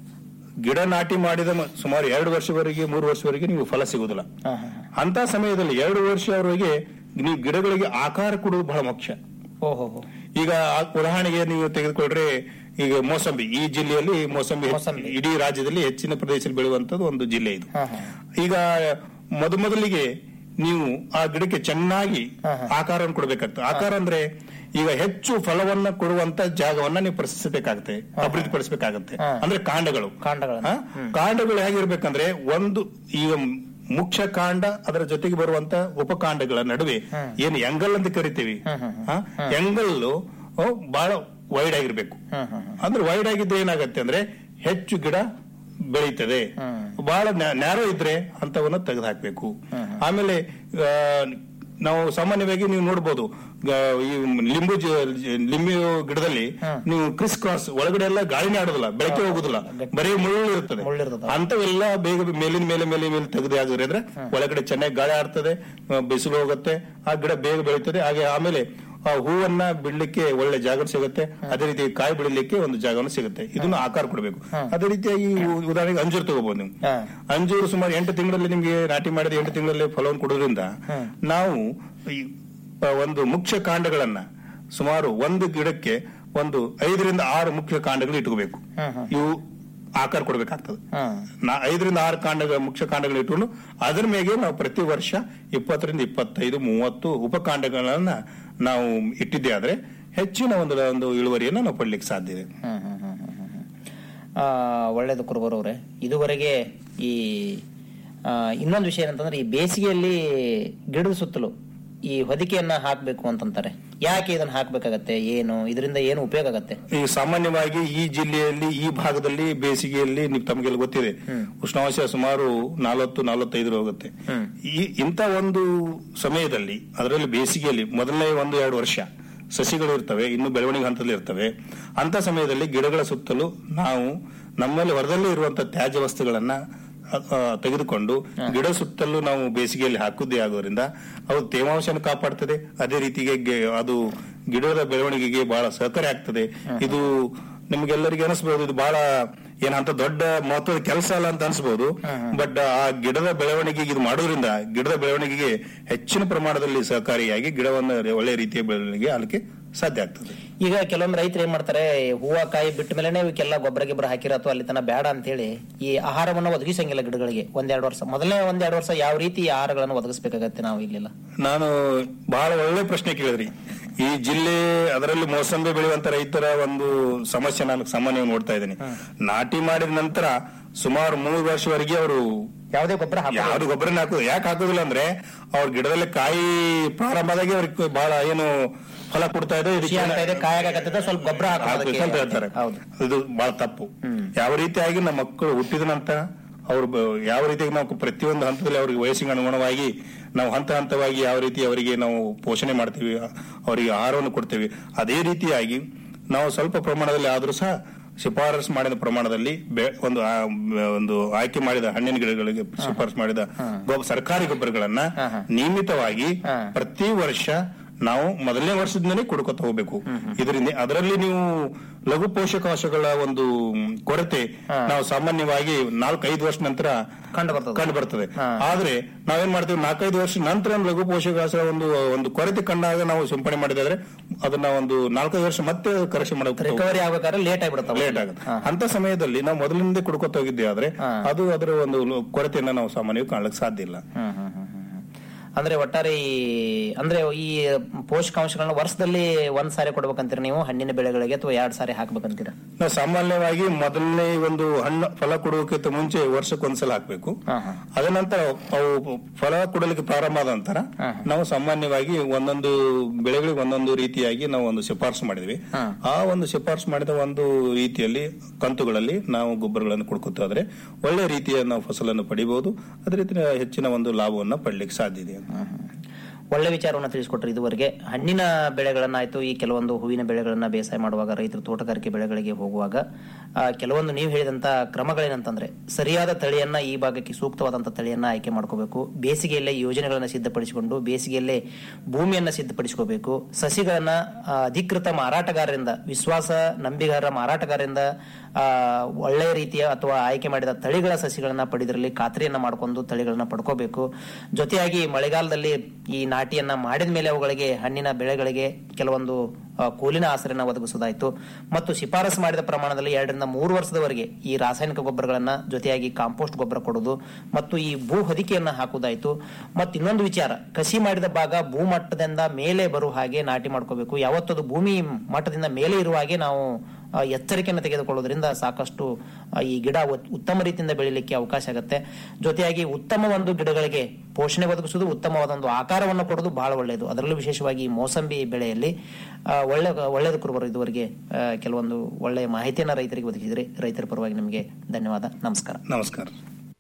Speaker 9: ಗಿಡ ನಾಟಿ ಮಾಡಿದ ಮ- ಸುಮಾರು ಎರಡು ವರ್ಷವರೆಗೆ ಮೂರು ವರ್ಷವರೆಗೆ ನೀವು ಫಲ ಸಿಗುದಿಲ್ಲ ಅಂತ ಸಮಯದಲ್ಲಿ ಎರಡು ವರ್ಷವರೆಗೆ ನೀವು ಗಿಡಗಳಿಗೆ ಆಕಾರ ಕೊಡುವುದು ಬಹಳ ಮುಖ್ಯ
Speaker 7: ಓಹೋ
Speaker 9: ಈಗ ಆ ಉದಾಹರಣೆಗೆ ನೀವು ತೆಗೆದುಕೊಂಡ್ರೆ ಈಗ ಮೋಸಂಬಿ ಈ ಜಿಲ್ಲೆಯಲ್ಲಿ ಮೋಸಂಬಿ ಹೆಚ್ಚು- ಇಡೀ ರಾಜ್ಯದಲ್ಲಿ ಹೆಚ್ಚಿನ ಪ್ರದೇಶದಲ್ಲಿ ಬೆಳೆಯುವಂತದ್ದು ಒಂದು ಜಿಲ್ಲೆ ಇದು ಈಗ ಮೊದಮೊದಲಿಗೆ ನೀವು ಆ ಗಿಡಕ್ಕೆ ಚೆನ್ನಾಗಿ ಆಕಾರವನ್ನು ಕೊಡಬೇಕಾಗ್ತದೆ ಆಕಾರ ಅಂದ್ರೆ ಈಗ ಹೆಚ್ಚು ಫಲವನ್ನ ಕೊಡುವಂತ ಜಾಗವನ್ನ ನೀವು ಪರಿಸ್ಥಿಸಬೇಕಾಗುತ್ತೆ ಅಭಿವೃದ್ಧಿ ಪಡಿಸಬೇಕಾಗುತ್ತೆ ಅಂದ್ರೆ ಕಾಂಡಗಳು
Speaker 7: ಕಾಂಡಗಳನ್ನ
Speaker 9: ಕಾಂಡಗಳು ಹೇಗಿರ್ಬೇಕಂದ್ರೆ ಒಂದು ಈಗ ಮುಖ್ಯ ಕಾಂಡ ಅದರ ಜೊತೆಗೆ ಬರುವಂತ ಉಪಕಾಂಡಗಳ ನಡುವೆ ಏನು ಎಂಗಲ್ ಅಂತ ಕರಿತೀವಿ ಎಂಗಲ್ಲು ಬಹಳ ವೈಡ್ ಆಗಿರ್ಬೇಕು ಅಂದ್ರೆ ವೈಡ್ ಆಗಿದ್ರೆ ಏನಾಗತ್ತೆ ಅಂದ್ರೆ ಹೆಚ್ಚು ಗಿಡ ಬೆಳೀತದೆ ಬಹಳ ನ್ಯಾರೋ ಇದ್ರೆ ಅಂತವನ್ನ ತೆಗೆದು ಹಾಕ್ಬೇಕು ಆಮೇಲೆ ಆ, ನಾವು ಸಾಮಾನ್ಯವಾಗಿ ನೀವು ನೋಡ್ಬೋದು ಆ, ಈ ಲಿಂಬು ಜ- ಜ- ಲಿಂಬು ಗಿಡದಲ್ಲಿ ನೀವು ಕ್ರಿಸ್ ಕ್ರಾಸ್ ಒಳಗಡೆ ಎಲ್ಲ ಗಾಳಿನೇ ಆಡೋದಿಲ್ಲ ಬೆಳಕೆ ಹೋಗುದಿಲ್ಲ ಬರೀ ಮುಳ್ಳು ಇರ್ತದೆ ಅಂತವೆಲ್ಲ ಬೇಗ ಮೇಲಿನ ಮೇಲೆ ಮೇಲೆ ಮೇಲೆ ತೆಗೆದು ಆಗಿದ್ರೆ ಅಂದ್ರೆ ಒಳಗಡೆ ಚೆನ್ನಾಗಿ ಗಾಳಿ ಆಡ್ತದೆ ಆ, ಬಿಸಿಲು ಹೋಗುತ್ತೆ ಆ ಗಿಡ ಬೇಗ ಬೆಳೀತದೆ ಹಾಗೆ ಆಮೇಲೆ ಆ ಹೂವನ್ನ ಬಿಡ್ಲಿಕ್ಕೆ ಒಳ್ಳೆ ಜಾಗ ಸಿಗುತ್ತೆ ಅದೇ ರೀತಿ ಕಾಯಿ ಬಿಡಲಿಕ್ಕೆ ಒಂದು ಜಾಗವನ್ನು ಸಿಗುತ್ತೆ ಇದನ್ನ ಆಕಾರ ಕೊಡಬೇಕು ಅದೇ ರೀತಿಯಾಗಿ ಉ- ಉದಾಹರಣೆಗೆ ಅಂಜೂರು ತಗೋಬಹುದು ನೀವು ಅಂಜೂರು ಸುಮಾರು ಎಂಟು ತಿಂಗಳಲ್ಲಿ ನಿಮ್ಗೆ ನಾಟಿ ಮಾಡಿದ ಎಂಟು ತಿಂಗಳಲ್ಲಿ ಫಲವನ್ನು ಕೊಡೋದ್ರಿಂದ ನಾವು ಈ ಆ, ಒಂದು ಮುಖ್ಯ ಕಾಂಡಗಳನ್ನ ಸುಮಾರು ಒಂದು ಗಿಡಕ್ಕೆ ಒಂದು ಐದರಿಂದ ಆರು ಮುಖ್ಯ ಕಾಂಡಗಳು ಇಟ್ಕೋಬೇಕು ಇವು ಆಕಾರ ಕೊಡಬೇಕಾಗ್ತದೆ ನಾ ಐದರಿಂದ ಆರು ಕಾಂಡಗಳ ಮುಖ್ಯ ಕಾಂಡಗಳು ಇಟ್ಕೊಂಡು ಅದರ ಮೇಲೆ ನಾವು ಪ್ರತಿ ವರ್ಷ ಇಪ್ಪತ್ತರಿಂದ ಇಪ್ಪತ್ತೈದು ಮೂವತ್ತು ಉಪಕಾಂಡಗಳನ್ನ ನಾವು ಇಟ್ಟಿದ್ದೆ ಆದ್ರೆ ಹೆಚ್ಚಿನ ಒಂದು ಒಂದು ಇಳುವರಿಯನ್ನು ನಾವು ಪಡ್ಲಿಕ್ಕೆ ಸಾಧ್ಯ ಇದೆ
Speaker 7: ಆ, ಒಳ್ಳೇದು ಕುರುಬರವ್ರೆ ಇದುವರೆಗೆ ಈ ಆ, ಇನ್ನೊಂದು ವಿಷಯ ಏನಂತಂದ್ರೆ ಈ ಬೇಸಿಗೆಯಲ್ಲಿ ಗಿಡದ ಸುತ್ತಲೂ ಈ ಹೊದಿಕೆಯನ್ನ ಹಾಕ್ಬೇಕು ಅಂತಂತಾರೆ ಯಾಕೆ ಇದನ್ನ ಹಾಕ್ಬೇಕಾಗತ್ತೆ ಏನು ಇದರಿಂದ ಏನು ಉಪಯೋಗ ಆಗತ್ತೆ
Speaker 9: ಈ ಸಾಮಾನ್ಯವಾಗಿ ಈ ಜಿಲ್ಲೆಯಲ್ಲಿ ಈ ಭಾಗದಲ್ಲಿ ಬೇಸಿಗೆಯಲ್ಲಿ ನೀವು ತಮಗೆಲ್ಲ ಗೊತ್ತಿದೆ ಉಷ್ಣಾಂಶ ಸುಮಾರು ನಲವತ್ತು ನಲವತ್ತೈದು ಹೋಗುತ್ತೆ ಈ ಇಂಥ ಒಂದು ಸಮಯದಲ್ಲಿ ಅದರಲ್ಲಿ ಬೇಸಿಗೆಯಲ್ಲಿ ಮೊದಲನೇ ಒಂದು ಎರಡು ವರ್ಷ ಸಸಿಗಳು ಇರ್ತವೆ ಇನ್ನು ಬೆಳವಣಿಗೆ ಹಂತದಲ್ಲಿ ಇರ್ತವೆ ಅಂತ ಸಮಯದಲ್ಲಿ ಗಿಡಗಳ ಸುತ್ತಲೂ ನಾವು ನಮ್ಮಲ್ಲಿ ಹೊರದಲ್ಲೇ ಇರುವಂತಹ ತ್ಯಾಜ್ಯ ವಸ್ತುಗಳನ್ನ ಅ- ಆ, ತೆಗೆದುಕೊಂಡು ಗಿಡ ಸುತ್ತಲೂ ನಾವು ಬೇಸಿಗೆಯಲ್ಲಿ ಹಾಕುದೇ ಆಗೋದ್ರಿಂದ ಅದು ತೇವಾಂಶನ ಕಾಪಾಡ್ತದೆ ಅದೇ ರೀತಿಗೆ ಗೆ- ಅದು ಗಿಡದ ಬೆಳವಣಿಗೆಗೆ ಬಹಳ ಸಹಕಾರಿ ಆಗ್ತದೆ ಇದು ನಿಮ್ಗೆಲ್ಲರಿಗೆ ಅನಿಸ್ಬಹುದು ಇದು ಬಹಳ ಏನಂತ ದೊಡ್ಡ ಮಹತ್ವದ ಕೆಲಸ ಅಲ್ಲ ಅಂತ ಅನ್ಸ್ಬಹುದು ಬಟ್ ಆ ಗಿಡದ ಬೆಳವಣಿಗೆಗೆ ಇದು ಮಾಡೋದ್ರಿಂದ ಗಿಡದ ಬೆಳವಣಿಗೆಗೆ ಹೆಚ್ಚಿನ ಪ್ರಮಾಣದಲ್ಲಿ ಸಹಕಾರಿಯಾಗಿ ಗಿಡವನ್ನು ಒಳ್ಳೆ ರೀತಿಯ ಬೆಳವಣಿಗೆ ಆಗಲಿಕ್ಕೆ ಸಾಧ್ಯ ಆಗ್ತದೆ
Speaker 7: ಈಗ ಕೆಲವೊಮ್ಮೆ ರೈತರು ಏನ್ ಮಾಡ್ತಾರೆ ಹೂವ ಕಾಯಿ ಬಿಟ್ಟ ಮೇಲೆ ಇವಕ್ಕೆಲ್ಲ ಗೊಬ್ಬರ ಗಿಬ್ಬರ ಹಾಕಿರ ಅಥವಾ ಅಲ್ಲಿ ತನ ಬೇಡ ಅಂತ ಹೇಳಿ ಈ ಆಹಾರವನ್ನು ಒದಗಿಸಂಗಿಲ್ಲ ಗಿಡಗಳಿಗೆ ಒಂದೆರಡು ವರ್ಷ ಮೊದಲನೇ ಒಂದೆರಡು ವರ್ಷ ಯಾವ ರೀತಿ ಈ ಆಹಾರಗಳನ್ನು ಒದಗಿಸಬೇಕಾಗತ್ತೆ ನಾವು ಇಲ್ಲೆಲ್ಲ
Speaker 9: ನಾನು ಬಹಳ ಒಳ್ಳೆ ಪ್ರಶ್ನೆ ಕೇಳಿದ್ರಿ ಈ ಜಿಲ್ಲೆ ಅದರಲ್ಲಿ ಮೋಸಂಬಿ ಬೆಳೆಯುವಂತ ರೈತರ ಒಂದು ಸಮಸ್ಯೆ ನಾನು ಸಾಮಾನ್ಯವಾಗಿ ನೋಡ್ತಾ ಇದ್ದೀನಿ ನಾಟಿ ಮಾಡಿದ ನಂತರ ಸುಮಾರು ಮೂರು ವರ್ಷವರೆಗೆ ಅವರು
Speaker 7: ಯಾವುದೇ ಗೊಬ್ಬರ ಹಾಕೋದು
Speaker 9: ಯಾವ್ದು ಗೊಬ್ಬರನ ಹಾಕೋದು ಯಾಕೆ ಹಾಕೋದಿಲ್ಲ ಅಂದ್ರೆ ಅವ್ರ ಗಿಡದಲ್ಲಿ ಕಾಯಿ ಪ್ರಾರಂಭದಾಗೆ ಅವ್ರಿಗೆ ಬಹಳ ಏನು ಫಲ ಕೊಡ್ತಾ ಇದೆ ಇದಕ್ಕೆ
Speaker 7: ಖುಷಿ ಆಗ್ತಾ ಇದೆ ಕಾಯಾಗತ್ತದ ಸ್ವಲ್ಪ ಗೊಬ್ಬರ ಹಾಕೋದು
Speaker 9: ಹಾಕ್ಬೇಕು ಅಂತ ಹೇಳ್ತಾರೆ
Speaker 7: ಹೌದು
Speaker 9: ಇದು ಬಹಳ ತಪ್ಪು ಯಾವ ರೀತಿಯಾಗಿ ನಮ್ಮ ಮಕ್ಕಳು ಹುಟ್ಟಿದ ನಂತರ ಅವ್ರು ಬ- ಯಾವ ರೀತಿಯಾಗಿ ನಾವು ಪ್ರತಿಯೊಂದು ಹಂತದಲ್ಲಿ ಅವ್ರಿಗೆ ವಯಸ್ಸಿಗೆ ಅನುಗುಣವಾಗಿ ನಾವು ಹಂತ ಹಂತವಾಗಿ ಯಾವ ರೀತಿ ಅವರಿಗೆ ನಾವು ಪೋಷಣೆ ಮಾಡ್ತೀವಿ ಅವರಿಗೆ ಆಹಾರವನ್ನು ಕೊಡ್ತೀವಿ ಅದೇ ರೀತಿಯಾಗಿ ನಾವು ಸ್ವಲ್ಪ ಪ್ರಮಾಣದಲ್ಲಿ ಆದ್ರೂ ಸಹ ಶಿಫಾರಸು ಮಾಡಿದ ಪ್ರಮಾಣದಲ್ಲಿ ಬೆ- ಒಂದು ಆ, ಒಂದು ಆಯ್ಕೆ ಮಾಡಿದ ಹಣ್ಣಿನ ಗಿಡಗಳಿಗೆ ಶಿಫಾರಸು ಮಾಡಿದ ಗೊಬ್ಬ ಸರ್ಕಾರಿ ಗೊಬ್ಬರಗಳನ್ನ ನಿಯಮಿತವಾಗಿ ಪ್ರತಿ ವರ್ಷ ನಾವು ಮೊದಲನೇ ವರ್ಷದಿಂದಲೇ ಕೊಡ್ಕೊತ ಹೋಗ್ಬೇಕು ಇದರಿಂದ ಅದರಲ್ಲಿ ನೀವು ಲಘು ಪೋಷಕಾಂಶಗಳ ಒಂದು ಕೊರತೆ ನಾವು ಸಾಮಾನ್ಯವಾಗಿ ನಾಲ್ಕೈದು ವರ್ಷ ನಂತರ
Speaker 7: ಕಂಡು ಬರ್ತದೆ
Speaker 9: ಕಂಡು ಬರ್ತದೆ ಆದ್ರೆ ನಾವೇನ್ ಮಾಡ್ತೀವಿ ನಾಲ್ಕೈದು ವರ್ಷ ನಂತರ ಲಘು ಪೋಷಕಾಂಶ ಒಂದು ಒಂದು ಕೊರತೆ ಕಂಡಾಗ ನಾವು ಸಿಂಪಡಣೆ ಮಾಡಿದ್ರೆ ಅದನ್ನ ಒಂದು ನಾಲ್ಕೈದು ವರ್ಷ ಮತ್ತೆ ಕರೆಕ್ಷನ್ ಮಾಡಬೇಕು
Speaker 7: ರಿಕವರಿ ಆಗ್ಬೇಕಾದ್ರೆ ಲೇಟ್ ಆಗಿಬಿಡುತ್ತೆ
Speaker 9: ಲೇಟ್ ಆಗುತ್ತೆ ಅಂತ ಸಮಯದಲ್ಲಿ ನಾವು ಮೊದಲಿನಿಂದ ಕುಡ್ಕೊತ ಹೋಗಿದ್ದೆ ಆದ್ರೆ ಅದು ಅದರ ಒಂದು ಲೋ- ಕೊರತೆಯನ್ನ ನಾವು ಸಾಮಾನ್ಯವಾಗಿ ಕಾಣಲಿಕ್ಕೆ ಸಾಧ್ಯ ಇಲ್ಲ
Speaker 7: ಅಂದ್ರೆ ಒಟ್ಟಾರೆ ಈ ಅಂದ್ರೆ ಈ ಪೋಷಕಾಂಶಗಳನ್ನ ವರ್ಷದಲ್ಲಿ ಒಂದ್ ಸಾರಿ ಕೊಡ್ಬೇಕಂತೀರ ನೀವು ಹಣ್ಣಿನ ಬೆಳೆಗಳಿಗೆ ಅಥವಾ ಎರಡ್ ಸಾರಿ ಹಾಕ್ಬೇಕಂತೀರ
Speaker 9: ನಾವು ಸಾಮಾನ್ಯವಾಗಿ ಮೊದಲನೇ ಒಂದು ಹಣ್ಣು ಫಲ ಕೊಡುವಕ್ಕಿಂತ ಮುಂಚೆ ವರ್ಷಕ್ಕೆ ಒಂದ್ಸಲ ಹಾಕ್ಬೇಕು ಅದ ನಂತರ ಅವು ಫಲ ಕೊಡಲಿಕ್ಕೆ ಪ್ರಾರಂಭ ಆದ ನಂತರ ನಾವು ಸಾಮಾನ್ಯವಾಗಿ ಒಂದೊಂದು ಬೆಳೆಗಳಿಗೆ ಒಂದೊಂದು ರೀತಿಯಾಗಿ ನಾವು ಒಂದು ಶಿಫಾರಸು ಮಾಡಿದ್ವಿ ಆ ಒಂದು ಶಿಫಾರಸು ಮಾಡಿದ ಒಂದು ರೀತಿಯಲ್ಲಿ ಕಂತುಗಳಲ್ಲಿ ನಾವು ಗೊಬ್ಬರಗಳನ್ನು ಕೊಡ್ಕೊತ ಹೋದ್ರೆ ಒಳ್ಳೆ ರೀತಿಯ ನಾವು ಫಸಲನ್ನು ಪಡಿಬಹುದು ಅದೇ ರೀತಿ ಹೆಚ್ಚಿನ ಒಂದು ಲಾಭವನ್ನು ಪಡ್ಲಿಕ್ಕೆ ಸಾಧ್ಯ ಇದೆ
Speaker 7: ಒಳ್ಳೆ ವಿಚಾರವನ್ನು ತಿಳಿಸ್ಕೊಟ್ರಿ ಇದುವರೆಗೆ ಹಣ್ಣಿನ ಬೆಳೆಗಳನ್ನಾಯ್ತು ಈ ಕೆಲವೊಂದು ಹೂವಿನ ಬೆಳೆಗಳನ್ನ ಬೇಸಾಯ ಮಾಡುವಾಗ ರೈತರು ತೋಟಗಾರಿಕೆ ಬೆಳೆಗಳಿಗೆ ಹೋಗುವಾಗ ಆ, ಕೆಲವೊಂದು ನೀವು ಹೇಳಿದಂತ ಕ್ರಮಗಳೇನಂತಂದ್ರೆ ಸರಿಯಾದ ತಳಿಯನ್ನ ಈ ಭಾಗಕ್ಕೆ ಸೂಕ್ತವಾದಂತ ತಳಿಯನ್ನ ಆಯ್ಕೆ ಮಾಡ್ಕೋಬೇಕು ಬೇಸಿಗೆಯಲ್ಲೇ ಯೋಜನೆಗಳನ್ನ ಸಿದ್ಧಪಡಿಸಿಕೊಂಡು ಬೇಸಿಗೆಯಲ್ಲೇ ಭೂಮಿಯನ್ನ ಸಿದ್ಧಪಡಿಸ್ಕೋಬೇಕು ಸಸಿಗಳನ್ನ ಆ, ಅಧಿಕೃತ ಮಾರಾಟಗಾರರಿಂದ ವಿಶ್ವಾಸ ನಂಬಿಗಾರ ಮಾರಾಟಗಾರರಿಂದ ಆ, ಒಳ್ಳೆಯ ರೀತಿಯ ಅಥವಾ ಆಯ್ಕೆ ಮಾಡಿದ ತಳಿಗಳ ಸಸಿಗಳನ್ನ ಪಡೆದ್ರಲ್ಲಿ ಖಾತ್ರಿಯನ್ನ ಮಾಡ್ಕೊಂಡು ತಳಿಗಳನ್ನ ಪಡ್ಕೋಬೇಕು ಜೊತೆಯಾಗಿ ಮಳೆಗಾಲದಲ್ಲಿ ಈ ನಾಟಿಯನ್ನ ಮಾಡಿದ ಮೇಲೆ ಅವುಗಳಿಗೆ ಹಣ್ಣಿನ ಬೆಳೆಗಳಿಗೆ ಕೆಲವೊಂದು ಆ, ಕೂಲಿನ ಆಸರೆನ ಒದಗಿಸೋದಾಯ್ತು ಮತ್ತು ಶಿಫಾರಸು ಮಾಡಿದ ಪ್ರಮಾಣದಲ್ಲಿ ಎರಡರಿಂದ ಮೂರು ವರ್ಷದವರೆಗೆ ಈ ರಾಸಾಯನಿಕ ಗೊಬ್ಬರಗಳನ್ನ ಜೊತೆಯಾಗಿ ಕಾಂಪೋಸ್ಟ್ ಗೊಬ್ಬರ ಕೊಡೋದು ಮತ್ತು ಈ ಭೂ ಹೊದಿಕೆಯನ್ನ ಹಾಕುವುದಾಯ್ತು ಮತ್ತು ಇನ್ನೊಂದು ವಿಚಾರ ಕಸಿ ಮಾಡಿದ ಭಾಗ ಭೂಮಟ್ಟದಿಂದ ಮೇಲೆ ಬರುವ ಹಾಗೆ ನಾಟಿ ಮಾಡ್ಕೋಬೇಕು ಯಾವತ್ತದು ಭೂಮಿ ಮಟ್ಟದಿಂದ ಮೇಲೆ ಇರುವ ಹಾಗೆ ನಾವು ಆ, ಎಚ್ಚರಿಕೆಯನ್ನು ತೆಗೆದುಕೊಳ್ಳೋದ್ರಿಂದ ಸಾಕಷ್ಟು ಆ, ಈ ಗಿಡ ಉತ್- ಉತ್ತಮ ರೀತಿಯಿಂದ ಬೆಳಿಲಿಕ್ಕೆ ಅವಕಾಶ ಆಗುತ್ತೆ ಜೊತೆಯಾಗಿ ಉತ್ತಮ ಒಂದು ಗಿಡಗಳಿಗೆ ಪೋಷಣೆ ಒದಗಿಸುವುದು ಉತ್ತಮವಾದ ಒಂದು ಆಕಾರವನ್ನು ಕೊಡೋದು ಬಹಳ ಒಳ್ಳೆಯದು ಅದರಲ್ಲೂ ವಿಶೇಷವಾಗಿ ಈ ಮೋಸಂಬಿ ಬೆಳೆಯಲ್ಲಿ ಆ, ಒಳ್ಳೆ ಒಳ್ಳೆಯದು ಕುರುಬರು ಇದುವರೆಗೆ ಆ, ಕೆಲವೊಂದು ಒಳ್ಳೆಯ ಮಾಹಿತಿಯನ್ನು ರೈತರಿಗೆ ಒದಗಿಸಿದ್ರಿ ರೈತರ ಪರವಾಗಿ ನಿಮಗೆ ಧನ್ಯವಾದ ನಮಸ್ಕಾರ
Speaker 9: ನಮಸ್ಕಾರ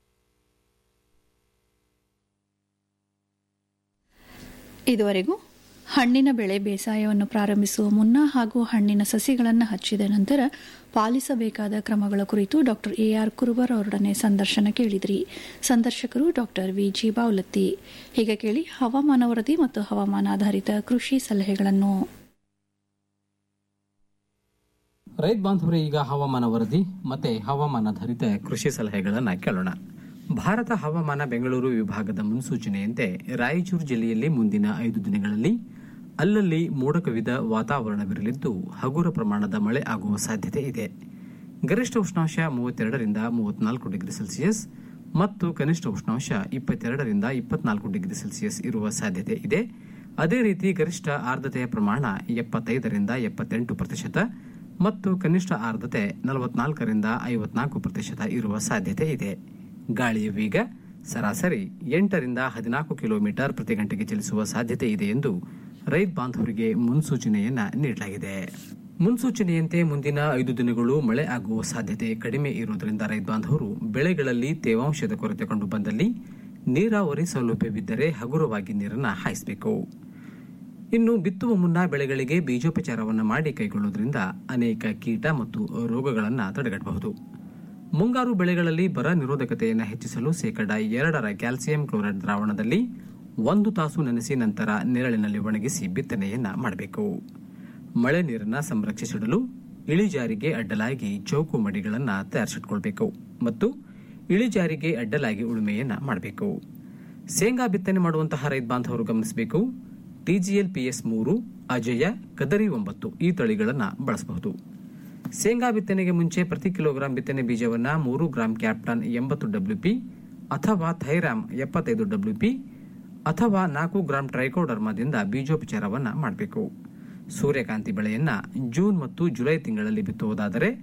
Speaker 6: ಇದುವರೆಗೂ ಹಣ್ಣಿನ ಬೆಳೆ ಬೇಸಾಯವನ್ನು ಪ್ರಾರಂಭಿಸುವ ಮುನ್ನ ಹಾಗೂ ಹಣ್ಣಿನ ಸಸಿಗಳನ್ನು ಹಚ್ಚಿದ ನಂತರ ಪಾಲಿಸಬೇಕಾದ ಕ್ರಮಗಳ ಕುರಿತು ಡಾಕ್ಟರ್ ಎಆರ್ ಕುರುಬರ್ ಅವರೊಡನೆ ಸಂದರ್ಶನ ಕೇಳಿದ್ರಿ ಸಂದರ್ಶಕರು ಡಾಕ್ಟರ್ ವಿಜಿ ಬಾವ್ಲತ್ತಿ ಹೀಗೆ ಕೇಳಿ ಹವಾಮಾನ ವರದಿ ಮತ್ತು ಹವಾಮಾನಾಧಾರಿತ ಕೃಷಿ ಸಲಹೆಗಳನ್ನು
Speaker 10: ರೈತ ಬಾಂಧವರೇ ಈಗ ಹವಾಮಾನ ವರದಿ ಮತ್ತೆ ಹವಾಮಾನಾಧಾರಿತ ಕೃಷಿ ಸಲಹೆಗಳನ್ನು ಕೇಳೋಣ ಭಾರತ ಹವಾಮಾನ ಬೆಂಗಳೂರು ವಿಭಾಗದ ಮುನ್ಸೂಚನೆಯಂತೆ ರಾಯಚೂರು ಜಿಲ್ಲೆಯಲ್ಲಿ ಮುಂದಿನ ಐದು ದಿನಗಳಲ್ಲಿ ಅಲ್ಲಲ್ಲಿ ಮೋಡ ಕವಿದ ವಾತಾವರಣವಿರಲಿದ್ದು ಹಗುರ ಪ್ರಮಾಣದ ಮಳೆ ಆಗುವ ಸಾಧ್ಯತೆ ಇದೆ ಗರಿಷ್ಠ ಉಷ್ಣಾಂಶ ಮೂವತ್ತೆರಡರಿಂದ ಮೂವತ್ನಾಲ್ಕು ಡಿಗ್ರಿ ಸೆಲ್ಸಿಯಸ್ ಮತ್ತು ಕನಿಷ್ಠ ಉಷ್ಣಾಂಶ ಇಪ್ಪತ್ತೆರಡರಿಂದ ಇಪ್ಪತ್ನಾಲ್ಕು ಡಿಗ್ರಿ ಸೆಲ್ಸಿಯಸ್ ಇರುವ ಸಾಧ್ಯತೆ ಇದೆ ಅದೇ ರೀತಿ ಗರಿಷ್ಠ ಆರ್ದ್ರತೆಯ ಪ್ರಮಾಣ ಎಪ್ಪತ್ತೈದರಿಂದ ಎಪ್ಪತ್ತೆಂಟು ಪ್ರತಿಶತ ಮತ್ತು ಕನಿಷ್ಠ ಆರ್ದ್ರತೆ ನಲವತ್ನಾಲ್ಕರಿಂದ ಐವತ್ನಾಲ್ಕು ಪ್ರತಿಶತ ಇರುವ ಸಾಧ್ಯತೆ ಇದೆ ಗಾಳಿಯ ವೇಗ ಸರಾಸರಿ ಎಂಟರಿಂದ ಹದಿನಾಲ್ಕು ಕಿಲೋಮೀಟರ್ ಪ್ರತಿ ಗಂಟೆಗೆ ಚಲಿಸುವ ಸಾಧ್ಯತೆ ಇದೆ ಎಂದು ರೈತ ಬಾಂಧವರಿಗೆ ಮುನ್ಸೂಚನೆಯನ್ನ ನೀಡಲಾಗಿದೆ ಮುನ್ಸೂಚನೆಯಂತೆ ಮುಂದಿನ ಐದು ದಿನಗಳು ಮಳೆ ಆಗುವ ಸಾಧ್ಯತೆ ಕಡಿಮೆ ಇರುವುದರಿಂದ ರೈತ ಬಾಂಧವರು ಬೆಳೆಗಳಲ್ಲಿ ತೇವಾಂಶದ ಕೊರತೆ ಕಂಡು ಬಂದಲ್ಲಿ ನೀರಾವರಿ ಸೌಲಭ್ಯವಿದ್ದರೆ ಹಗುರವಾಗಿ ನೀರನ್ನು ಹಾಯಿಸಬೇಕು ಇನ್ನು ಬಿತ್ತುವ ಮುನ್ನ ಬೆಳೆಗಳಿಗೆ ಬೀಜೋಪಚಾರವನ್ನು ಮಾಡಿ ಕೈಗೊಳ್ಳುವುದರಿಂದ ಅನೇಕ ಕೀಟ ಮತ್ತು ರೋಗಗಳನ್ನು ತಡೆಗಟ್ಟಬಹುದು ಮುಂಗಾರು ಬೆಳೆಗಳಲ್ಲಿ ಬರ ನಿರೋಧಕತೆಯನ್ನು ಹೆಚ್ಚಿಸಲು ಶೇಕಡ ಎರಡರ ಕ್ಯಾಲ್ಸಿಯಂ ಕ್ಲೋರೈಡ್ ದ್ರಾವಣದಲ್ಲಿ ಒಂದು ತಾಸು ನೆನೆಸಿ ನಂತರ ನೆರಳಿನಲ್ಲಿ ಒಣಗಿಸಿ ಬಿತ್ತನೆಯನ್ನ ಮಾಡಬೇಕು ಮಳೆ ನೀರನ್ನು ಸಂರಕ್ಷಿಸಿಡಲು ಇಳಿಜಾರಿಗೆ ಅಡ್ಡಲಾಗಿ ಚೌಕು ಮಡಿಗಳನ್ನು ತಯಾರಿಸಿಟ್ಕೊಳ್ಬೇಕು ಮತ್ತು ಇಳಿಜಾರಿಗೆ ಅಡ್ಡಲಾಗಿ ಉಳುಮೆಯನ್ನ ಮಾಡಬೇಕು ಶೇಂಗಾ ಬಿತ್ತನೆ ಮಾಡುವಂತಹ ರೈತ ಬಾಂಧವರು ಗಮನಿಸಬೇಕು ಟಿಜಿಎಲ್ ಪಿಎಸ್ ಮೂರು ಅಜಯ ಕದರಿ ಒಂಬತ್ತು ಈ ತಳಿಗಳನ್ನು ಬಳಸಬಹುದು ಶೇಂಗಾ ಬಿತ್ತನೆಗೆ ಮುಂಚೆ ಪ್ರತಿ ಕಿಲೋಗ್ರಾಂ ಬಿತ್ತನೆ ಬೀಜವನ್ನ ಮೂರು ಗ್ರಾಂ ಕ್ಯಾಪ್ಟನ್ ಎಂಬತ್ತು ಡಬ್ಲ್ಯೂಪಿ ಅಥವಾ ಥೈರಾಮ್ ಎಪ್ಪತ್ತೈದು ಡಬ್ಲ್ಯೂಪಿ ಅಥವಾ ನಾಲ್ಕು ಗ್ರಾಂ ಟ್ರೈಕೋಡರ್ಮಾದಿಂದ ಬೀಜೋಪಚಾರವನ್ನ ಮಾಡಬೇಕು ಸೂರ್ಯಕಾಂತಿ ಬೆಳೆಯನ್ನ ಜೂನ್ ಮತ್ತು ಜುಲೈ ತಿಂಗಳಲ್ಲಿ ಬಿತ್ತುವುದಾದರೆ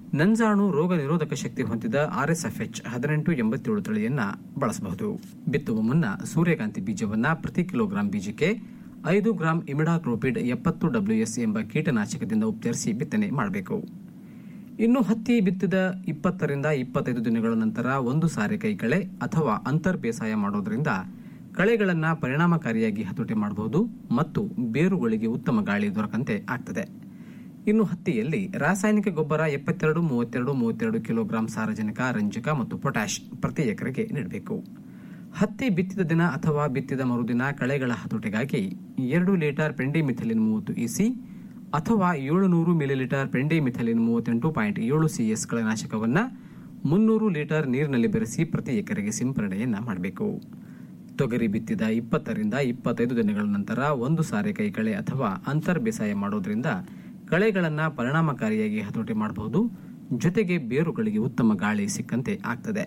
Speaker 10: ನಂಜಾಣು ರೋಗ ನಿರೋಧಕ ಶಕ್ತಿ ಹೊಂದಿದ ಆರ್ಎಸ್ಎಫ್ಎಚ್ ಹದಿನೆಂಟು ಎಂಬತ್ತೇಳು ತಳಿಯನ್ನ ಬಳಸಬಹುದು ಬಿತ್ತುವ ಮುನ್ನ ಸೂರ್ಯಕಾಂತಿ ಬೀಜವನ್ನ ಪ್ರತಿ ಕಿಲೋಗ್ರಾಂ ಬೀಜಕ್ಕೆ ಐದು ಗ್ರಾಂ ಇಮಿಡಾಕ್ರೋಪಿಡ್ ಎಪ್ಪತ್ತು ಡಬ್ಲ್ಯೂಎಸ್ ಎಂಬ ಕೀಟನಾಶಕದಿಂದ ಉಪಚರಿಸಿ ಬಿತ್ತನೆ ಮಾಡಬೇಕು ಇನ್ನು ಹತ್ತಿ ಬಿತ್ತಿದ ಇಪ್ಪತ್ತರಿಂದ ಇಪ್ಪತ್ತೈದು ದಿನಗಳ ನಂತರ ಒಂದು ಸಾರೆ ಕೈಕಳೆ ಅಥವಾ ಅಂತರ್ ಬೇಸಾಯ ಮಾಡೋದ್ರಿಂದ ಕಳೆಗಳನ್ನ ಪರಿಣಾಮಕಾರಿಯಾಗಿ ಹತೋಟಿ ಮಾಡಬಹುದು ಮತ್ತು ಬೇರುಗಳಿಗೆ ಉತ್ತಮ ಗಾಳಿ ದೊರಕಂತೆ ಆಗ್ತದೆ ಇನ್ನು ಹತ್ತಿಯಲ್ಲಿ ರಾಸಾಯನಿಕ ಗೊಬ್ಬರ ಎಪ್ಪತ್ತೆರಡು ಮೂವತ್ತೆರಡು ಮೂವತ್ತೆರಡು ಕಿಲೋಗ್ರಾಂ ಸಾರಜನಕ ರಂಜಕ ಮತ್ತು ಪೊಟ್ಯಾಶ್ ಪ್ರತಿ ಎಕರೆಗೆ ನೀಡಬೇಕು ಹತ್ತಿ ಬಿತ್ತಿದ ದಿನ ಅಥವಾ ಬಿತ್ತಿದ ಮರುದಿನ ಕಳೆಗಳ ಹತೋಟಿಗಾಗಿ ಎರಡು ಲೀಟರ್ ಪೆಂಡಿಮಿಥಲಿನ್ ಮೂವತ್ತು ಇಸಿ ಅಥವಾ ಏಳುನೂರು ಮಿಲಿಲೀಟರ್ ಪೆಂಡಿಮಿಥಲಿನ್ ಮೂವತ್ತೆಂಟು ಪಾಯಿಂಟ್ ಏಳು ಸಿಎಸ್ ಕಳೆನಾಶಕವನ್ನು ಮುನ್ನೂರು ಲೀಟರ್ ನೀರಿನಲ್ಲಿ ಬೆರೆಸಿ ಪ್ರತಿ ಎಕರೆಗೆ ಸಿಂಪರಣೆಯನ್ನ ಮಾಡಬೇಕು ತೊಗರಿ ಬಿತ್ತಿದ ಇಪ್ಪತ್ತರಿಂದ ಇಪ್ಪತ್ತೈದು ದಿನಗಳ ನಂತರ ಒಂದು ಸಾರೆ ಕೈಕಳೆ ಅಥವಾ ಅಂತರ್ ಬೇಸಾಯ ಮಾಡೋದ್ರಿಂದ ಕಳೆಗಳನ್ನು ಪರಿಣಾಮಕಾರಿಯಾಗಿ ಹತೋಟಿ ಮಾಡಬಹುದು ಜೊತೆಗೆ ಬೇರುಗಳಿಗೆ ಉತ್ತಮ ಗಾಳಿ ಸಿಕ್ಕಂತೆ ಆಗ್ತದೆ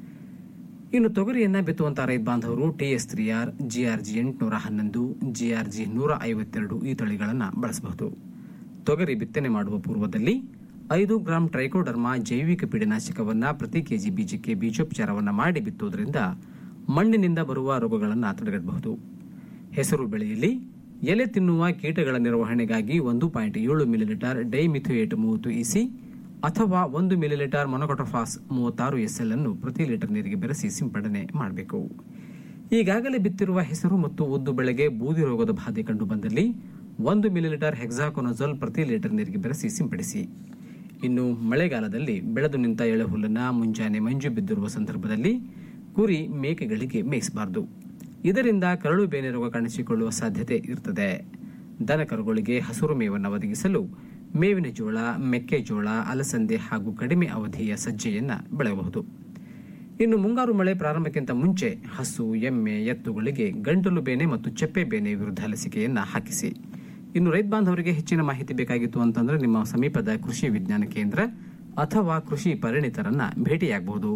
Speaker 10: ಇನ್ನು ತೊಗರಿಯನ್ನ ಬಿತ್ತುವಂತಹ ರೈತ ಬಾಂಧವರು ಟಿಎಸ್ ತ್ರೀ ಆರ್ ಜಿಆರ್ಜಿ ಎಂಟುನೂರ ಹನ್ನೊಂದು ಜಿಆರ್ಜಿ ನೂರ ಐವತ್ತೆರಡು ಈ ತಳಿಗಳನ್ನು ಬಳಸಬಹುದು ತೊಗರಿ ಬಿತ್ತನೆ ಮಾಡುವ ಪೂರ್ವದಲ್ಲಿ ಐದು ಗ್ರಾಂ ಟ್ರೈಕೋಡರ್ಮಾ ಜೈವಿಕ ಪೀಡನಾಶಕವನ್ನ ಪ್ರತಿ ಕೆಜಿ ಬೀಜಕ್ಕೆ ಬೀಜೋಪಚಾರವನ್ನ ಮಾಡಿ ಬಿತ್ತುವುದರಿಂದ ಮಣ್ಣಿನಿಂದ ಬರುವ ರೋಗಗಳನ್ನು ತಡೆಗಟ್ಟಬಹುದು ಹೆಸರು ಬೆಳೆಯಲ್ಲಿ ಎಲೆ ತಿನ್ನುವ ಕೀಟಗಳ ನಿರ್ವಹಣೆಗಾಗಿ ಒಂದು ಪಾಯಿಂಟ್ ಏಳು ಮಿಲಿಲೀಟರ್ ಡೈಮಿಥಿಯೇಟ್ ಮೂವತ್ತು ಇಸಿ ಅಥವಾ ಒಂದು ಮಿಲಿಲೀಟರ್ ಮೊನೊಕೊಟೊಫಾಸ್ ಮೂವತ್ತಾರು ಎಸ್ಎಲ್ ಅನ್ನು ಪ್ರತಿ ಲೀಟರ್ ನೀರಿಗೆ ಬೆರೆಸಿ ಸಿಂಪಡಣೆ ಮಾಡಬೇಕು ಈಗಾಗಲೇ ಬಿತ್ತಿರುವ ಹೆಸರು ಮತ್ತು ಉದ್ದು ಬೆಳೆಗೆ ಬೂದಿ ರೋಗದ ಬಾಧೆ ಕಂಡು ಬಂದಲ್ಲಿ ಒಂದು ಮಿಲಿಲೀಟರ್ ಹೆಕ್ಸಾಕೊನಜೋಲ್ ಪ್ರತಿ ಲೀಟರ್ ನೀರಿಗೆ ಬೆರೆಸಿ ಸಿಂಪಡಿಸಿ ಇನ್ನು ಮಳೆಗಾಲದಲ್ಲಿ ಬೆಳೆದು ನಿಂತ ಎಳೆಹುಲ್ಲನ್ನ ಮುಂಜಾನೆ ಮಂಜು ಬಿದ್ದಿರುವ ಸಂದರ್ಭದಲ್ಲಿ ಕುರಿ ಮೇಕೆಗಳಿಗೆ ಮೇಯಿಸಬಾರದು ಇದರಿಂದ ಕರಳು ಬೇನೆ ರೋಗ ಕಾಣಿಸಿಕೊಳ್ಳುವ ಸಾಧ್ಯತೆ ಇರುತ್ತದೆ ದನಕರುಗಳಿಗೆ ಹಸಿರು ಮೇವನ್ನು ಒದಗಿಸಲು ಮೇವಿನ ಜೋಳ ಮೆಕ್ಕೆಜೋಳ ಅಲಸಂದೆ ಹಾಗೂ ಕಡಿಮೆ ಅವಧಿಯ ಸಜ್ಜೆಯನ್ನ ಬೆಳೆಯಬಹುದು ಇನ್ನು ಮುಂಗಾರು ಮಳೆ ಪ್ರಾರಂಭಕ್ಕಿಂತ ಮುಂಚೆ ಹಸು ಎಮ್ಮೆ ಎತ್ತುಗಳಿಗೆ ಗಂಟಲು ಬೇನೆ ಮತ್ತು ಚಪ್ಪೆ ಬೇನೆ ವಿರುದ್ಧ ಲಸಿಕೆಯನ್ನ ಹಾಕಿಸಿ ಇನ್ನು ರೈತ ಬಾಂಧವರಿಗೆ ಹೆಚ್ಚಿನ ಮಾಹಿತಿ ಬೇಕಾಗಿತ್ತು ಅಂತಂದ್ರೆ ನಿಮ್ಮ ಸಮೀಪದ ಕೃಷಿ ವಿಜ್ಞಾನ ಕೇಂದ್ರ ಅಥವಾ ಕೃಷಿ ಪರಿಣಿತರನ್ನ ಭೇಟಿಯಾಗಬಹುದು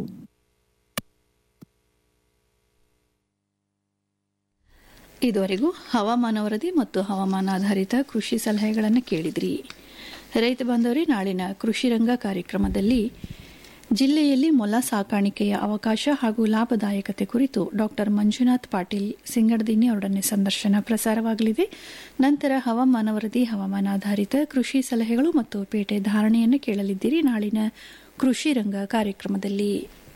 Speaker 6: ಇದುವರೆಗೂ ಹವಾಮಾನ ವರದಿ ಮತ್ತು ಹವಾಮಾನ ಆಧಾರಿತ ಕೃಷಿ ಸಲಹೆಗಳನ್ನು ಕೇಳಿದ್ರಿ ರೈತ ಬಾಂಧವರೇ ನಾಳಿನ ಕೃಷಿ ರಂಗ ಕಾರ್ಯಕ್ರಮದಲ್ಲಿ ಜಿಲ್ಲೆಯಲ್ಲಿ ಮೊಲ ಸಾಕಾಣಿಕೆಯ ಅವಕಾಶ ಹಾಗೂ ಲಾಭದಾಯಕತೆ ಕುರಿತು ಡಾಕ್ಟರ್ ಮಂಜುನಾಥ್ ಪಾಟೀಲ್ ಸಿಂಗಡದಿನ್ನಿ ಅವರೊಡನೆ ಸಂದರ್ಶನ ಪ್ರಸಾರವಾಗಲಿದೆ ನಂತರ ಹವಾಮಾನ ವರದಿ ಹವಾಮಾನ ಆಧಾರಿತ ಕೃಷಿ ಸಲಹೆಗಳು ಮತ್ತು ಪೇಟೆ ಧಾರಣೆಯನ್ನು ಕೇಳಲಿದ್ದೀರಿ ನಾಳಿನ ಕೃಷಿ ರಂಗ ಕಾರ್ಯಕ್ರಮದಲ್ಲಿ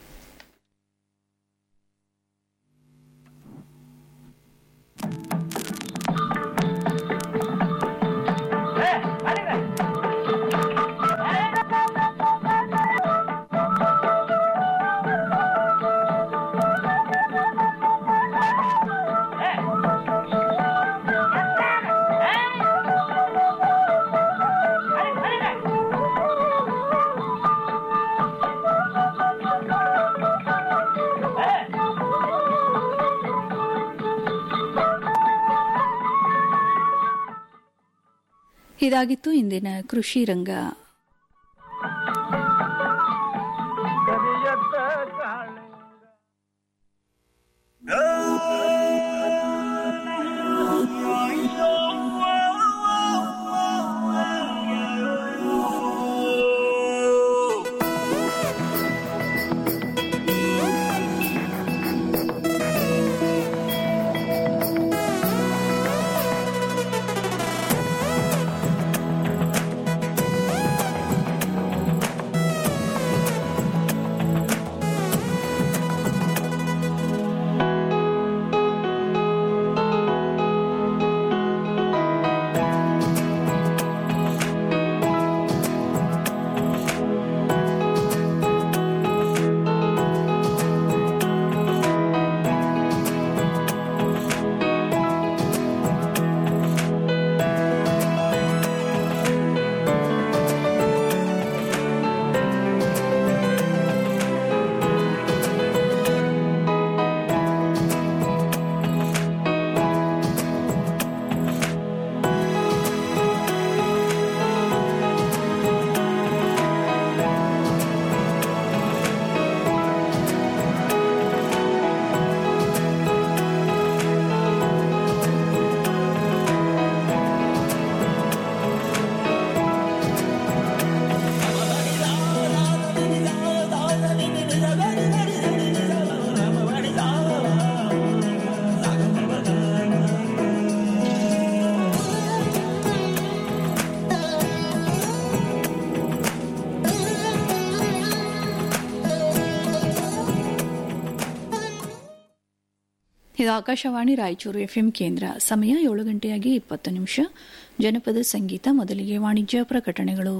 Speaker 6: ಇದಾಗಿತ್ತು ಇಂದಿನ ಕೃಷಿ ರಂಗ ಇದು ಆಕಾಶವಾಣಿ ರಾಯಚೂರು ಎಫ್ಎಂ ಕೇಂದ್ರ ಸಮಯ ಏಳು ಗಂಟೆಯಾಗಿ ಇಪ್ಪತ್ತು ನಿಮಿಷ ಜನಪದ ಸಂಗೀತ ಮೊದಲಿಗೆ ವಾಣಿಜ್ಯ ಪ್ರಕಟಣೆಗಳು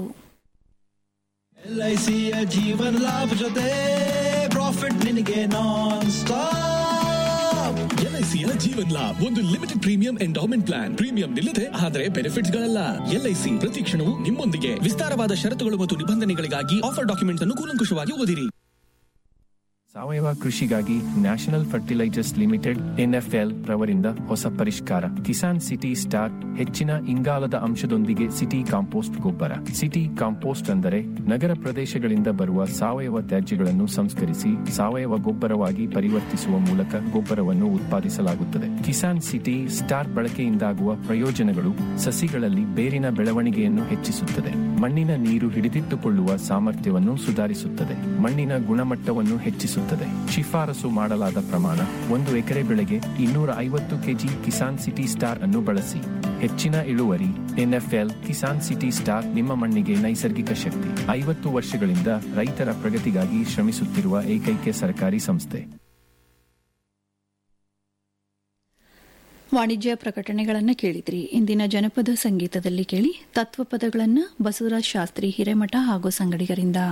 Speaker 2: ಎಲ್ಐಸಿಯ ಜೀವನ್ ಲಾಭ ಜೊತೆ ಪ್ರಾಫಿಟ್ ನಿನಗೆ ನಾನ್ ಸ್ಟಾಪ್
Speaker 11: ಎಲ್ಐಸಿಯ ಜೀವನ್ ಲಾಭ್ ಒಂದು limited premium endowment plan premium ನಿಲ್ಲದೆ ಆದರೆ ಬೆನಿಫಿಟ್ಸ್ ಗಳಲ್ಲ ಎಲ್ಐಸಿ ಪ್ರತಿ ಕ್ಷಣವೂ ನಿಮ್ಮೊಂದಿಗೆ ವಿಸ್ತಾರವಾದ ಷರತ್ತುಗಳು ಮತ್ತು ನಿಬಂಧನೆಗಳಿಗಾಗಿ ಆಫರ್ ಡಾಕ್ಯುಮೆಂಟ್ಸ್ ಅನ್ನು ಕೂಲಂಕುಷವಾಗಿ ಓದಿರಿ
Speaker 12: ಸಾವಯವ ಕೃಷಿಗಾಗಿ ನ್ಯಾಷನಲ್ ಫರ್ಟಿಲೈಜರ್ಸ್ ಲಿಮಿಟೆಡ್ ಎನ್ಎಫ್ಎಲ್ ರವರಿಂದ ಹೊಸ ಪರಿಷ್ಕಾರ ಕಿಸಾನ್ ಸಿಟಿ ಸ್ಟಾರ್ ಹೆಚ್ಚಿನ ಇಂಗಾಲದ ಅಂಶದೊಂದಿಗೆ ಸಿಟಿ ಕಾಂಪೋಸ್ಟ್ ಗೊಬ್ಬರ ಸಿಟಿ ಕಾಂಪೋಸ್ಟ್ ಅಂದರೆ ನಗರ ಪ್ರದೇಶಗಳಿಂದ ಬರುವ ಸಾವಯವ ತ್ಯಾಜ್ಯಗಳನ್ನು ಸಂಸ್ಕರಿಸಿ ಸಾವಯವ ಗೊಬ್ಬರವಾಗಿ ಪರಿವರ್ತಿಸುವ ಮೂಲಕ ಗೊಬ್ಬರವನ್ನು ಉತ್ಪಾದಿಸಲಾಗುತ್ತದೆ ಕಿಸಾನ್ ಸಿಟಿ ಸ್ಟಾರ್ ಬಳಕೆಯಿಂದಾಗುವ ಪ್ರಯೋಜನಗಳು ಸಸಿಗಳಲ್ಲಿ ಬೇರಿನ ಬೆಳವಣಿಗೆಯನ್ನು ಹೆಚ್ಚಿಸುತ್ತದೆ ಮಣ್ಣಿನ ನೀರು ಹಿಡಿದಿಟ್ಟುಕೊಳ್ಳುವ ಸಾಮರ್ಥ್ಯವನ್ನು ಸುಧಾರಿಸುತ್ತದೆ ಮಣ್ಣಿನ ಗುಣಮಟ್ಟವನ್ನು ಹೆಚ್ಚಿಸುತ್ತದೆ ಶಿಫಾರಸು ಮಾಡಲಾದ ಪ್ರಮಾಣ ಒಂದು ಎಕರೆ ಬೆಳೆಗೆ ಇನ್ನೂರ ಐವತ್ತು ಕೆಜಿ ಕಿಸಾನ್ ಸಿಟಿ ಸ್ಟಾರ್ ಅನ್ನು ಬಳಸಿ ಹೆಚ್ಚಿನ ಇಳುವರಿ ಎನ್ಎಫ್ಎಲ್ ಕಿಸಾನ್ ಸಿಟಿ ಸ್ಟಾರ್ ನಿಮ್ಮ ಮಣ್ಣಿಗೆ ನೈಸರ್ಗಿಕ ಶಕ್ತಿ ಐವತ್ತು ವರ್ಷಗಳಿಂದ ರೈತರ ಪ್ರಗತಿಗಾಗಿ ಶ್ರಮಿಸುತ್ತಿರುವ ಏಕೈಕ ಸರ್ಕಾರಿ ಸಂಸ್ಥೆ
Speaker 6: ವಾಣಿಜ್ಯ ಪ್ರಕಟಣೆಗಳನ್ನು ಕೇಳಿದ್ರಿ ಇಂದಿನ ಜನಪದ ಸಂಗೀತದಲ್ಲಿ ಕೇಳಿ ತತ್ವಪದಗಳನ್ನು ಬಸವರಾಜ್ ಶಾಸ್ತ್ರಿ ಹಿರೇಮಠ ಹಾಗೂ ಸಂಗಡಿಗರಿಂದ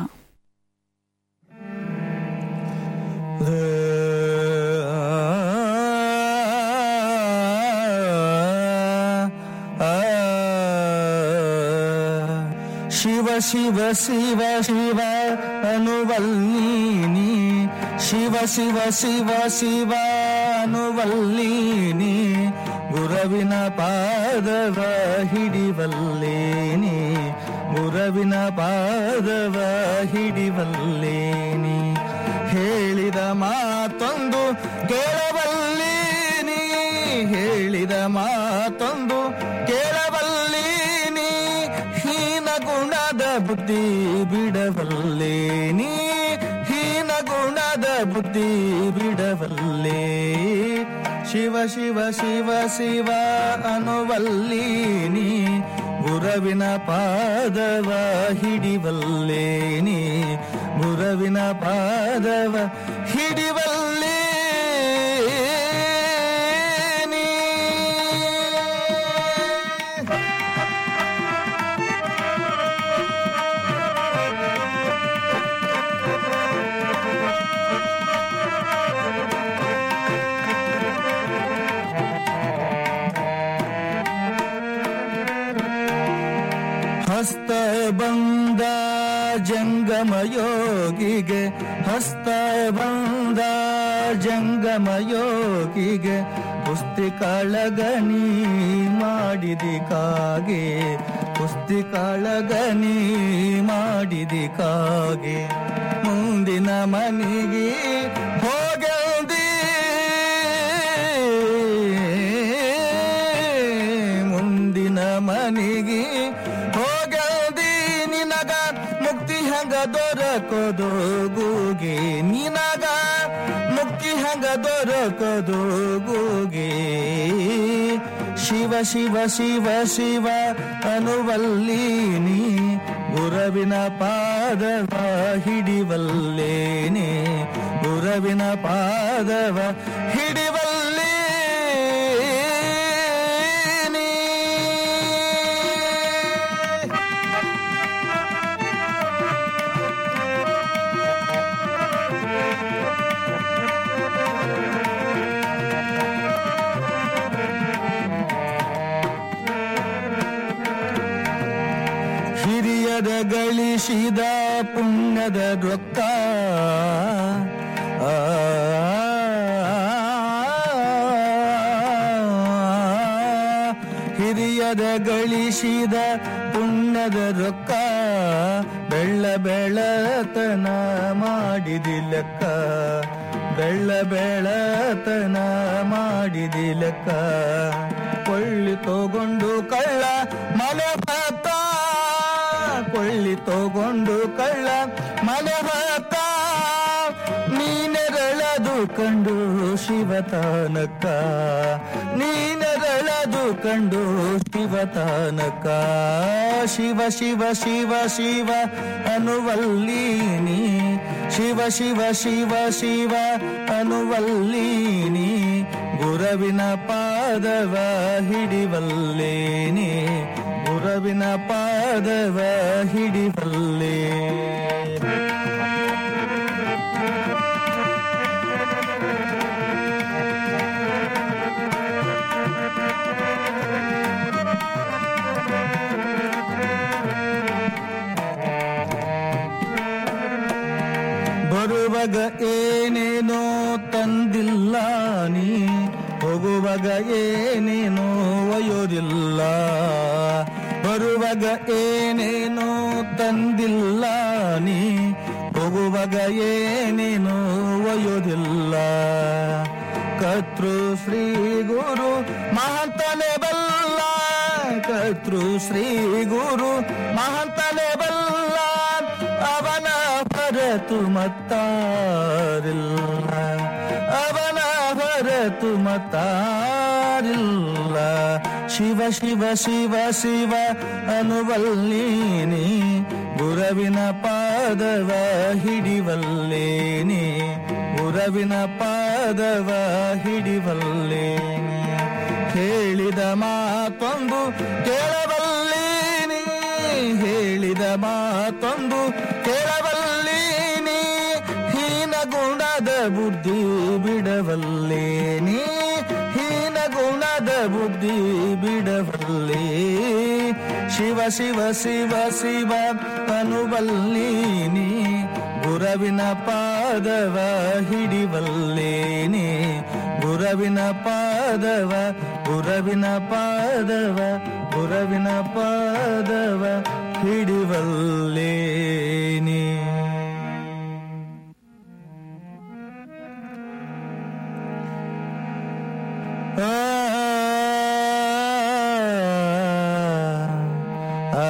Speaker 13: ಶಿವ ಶಿವ ಶಿವ ಶಿವ ಅನುವಲ್ಲೀನಿ ಶಿವ ಶಿವ ಶಿವ ಶಿವ ಅನುವಲ್ಲೀನಿ ಗುರವಿನ ಪಾದವ ಹಿಡಿವಲ್ಲೇನಿ ಗುರವಿನ ಪಾದವ ಹಿಡಿವಲ್ಲೇನಿ ಹೇಳಿದ ಮಾತೊಂದು ಕೇಳವಲ್ಲೀನಿ ಹೇಳಿದ ಮಾತೊಂದು ಕೇಳವಲ್ಲೀನಿ ಹೀನ ಗುಣದ ಬುದ್ಧಿ ಬಿಡವಲ್ಲೇನಿ ಹೀನ ಗುಣದ ಬುದ್ಧಿ ಬಿಡವಲ್ಲೇ ಶಿವ ಶಿವ ಶಿವ ಶಿವ ಅನುವಲ್ಲೀನಿ ಗುರವಿನ ಪಾದವ ಹಿಡಿವಲ್ಲೇನಿ ಗುರವಿನ ಪಾದವ ಹಿಡಿವಲ್ಲೇ ಹಸ್ತ ಬಂದ ಜಂಗಮ ಯೋಗಿಗೆ ಹಸ್ತ ಬಂದ ಜಂಗಮ ಯೋಗಿಗೆ ಕುಸ್ತಿ ಕಾಳಗನಿ ಮಾಡಿದಿ ಕಾಗೆ ಕುಸ್ತಿ ಕಾಳಗನಿ ಮಾಡಿದಿ ಕಾಗೆ ಮುಂದಿನ ಮನೆಗೆ ಹೋಗಲ್ದಿ ಮುಂದಿನ ಮನೆಗೆ ಹೋಗಲ್ದಿ ನಿನಗ ಮುಕ್ತಿ ಹಂಗ ದೊರಕೋದು ಗೂಗೆ ನಿನಗ ಮುಕ್ತಿ ಹಂಗ ದೊರಕೋದು ಗೂಗೆ ಶಿವ ಶಿವ ಶಿವ ಶಿವ ಅನುವಲ್ಲೀನಿ ಗುರವಿನ ಪಾದವ ಹಿಡಿವಲ್ಲೇನೆ ಗುರವಿನ ಪಾದವ ಹಿಡಿವಲ್ಲೇ ಹಿರಿಯರ ಗಳಿಸಿದ ಪುಣ್ಯದ ರೊಕ್ಕ ಆ, ಹಿರಿಯರ ಗಳಿಸಿದ ಪುಣ್ಯದ ರೊಕ್ಕ ಬೆಳ್ಳ ಬೆಳತನ ಮಾಡಿದಿ ಲೆಕ್ಕ ಬೆಳ್ಳ ಬೆಳತನ ಮಾಡಿದಿ ಲೆಕ್ಕ ಕೊಳ್ಳಿ ತಗೊಂಡು ಕಳ್ಳ ಮನೆ ಭತ್ತ ಕೊಳ್ಳಿ ತಗೊಂಡು ಕಳ್ಳ ಮನೆ ಭತ್ತ ನೀನೆರಳದು ಕಂಡು ಶಿವತಾನಕ್ಕ ನೀನೆರಳದು ಕಂಡು ಶಿವತಾನಕ್ಕ ಶಿವ ಶಿವ ಶಿವ ಶಿವ ಅನುವಲ್ಲೀನಿ ಶಿವ ಶಿವ ಶಿವ ಶಿವ ಅನುವಲ್ಲೀನಿ ಗುರು ಗುರವಿನ ಪಾದವ ಹಿಡಿವಲ್ಲೇನೆ ಗುರವಿನ ಪಾದವ ಹಿಡಿವಲ್ಲೇ ಬರುವಾಗ ಏನೇನೋ ತಂದಿಲ್ಲ ನೀ ಹೋಗುವಾಗ ಏನೇನೋ ಒಯ್ಯೋದಿಲ್ಲ ಬರುವಾಗ ಏನೇನೋ ತಂದಿಲ್ಲ ನೀ ಹೋಗುವಾಗ ಏನೇನೋ ಒಯ್ಯೋದಿಲ್ಲ ಕರ್ತೃ ಶ್ರೀ ಗುರು ಮಹಂತನೇ ಬಲ್ಲ ಕರ್ತೃ ಶ್ರೀ ಗುರು ಮಹಂತನೇ ಬಲ್ಲ ಅವನ ಹೊರತು ಮತ್ತಾರಿಲ್ಲ ಅವನ ಹೊರತು ಮತ್ತಾರಿಲ್ಲ ಶಿವ ಶಿವ ಶಿವ ಶಿವ ಅನುವಲ್ಲೀನಿ ಗುರವಿನ ಪಾದವ ಹಿಡಿವಲ್ಲೇನಿ ಗುರವಿನ ಪಾದವ ಹಿಡಿವಲ್ಲೇನಿ ಹೇಳಿದ ಮಾತೊಂದು ಕೇಳಬಲ್ಲೀನಿ ಹೇಳಿದ ಮಾತೊಂದು ಕೇಳಬಲ್ಲೀನಿ ಹೀನ ಗುಣದ ಬುದ್ಧಿ ಬಿಡವಲ್ಲೇನಿ ಹೀನ ಗುಣದ ಬುದ್ಧಿ ಬಿಡವಲ್ಲೇ ಶಿವ ಶಿವ ಶಿವ ಶಿವ ಅನುಬಲ್ಲೀನಿ ಗುರವಿನ ಪಾದವ ಹಿಡಿವಲ್ಲೇನಿ ಗುರವಿನ ಪಾದವ ಗುರವಿನ ಪಾದವ ಗುರವಿನ ಪಾದವ ಹಿಡಿವಲ್ಲೇನಿ ಆ ಆ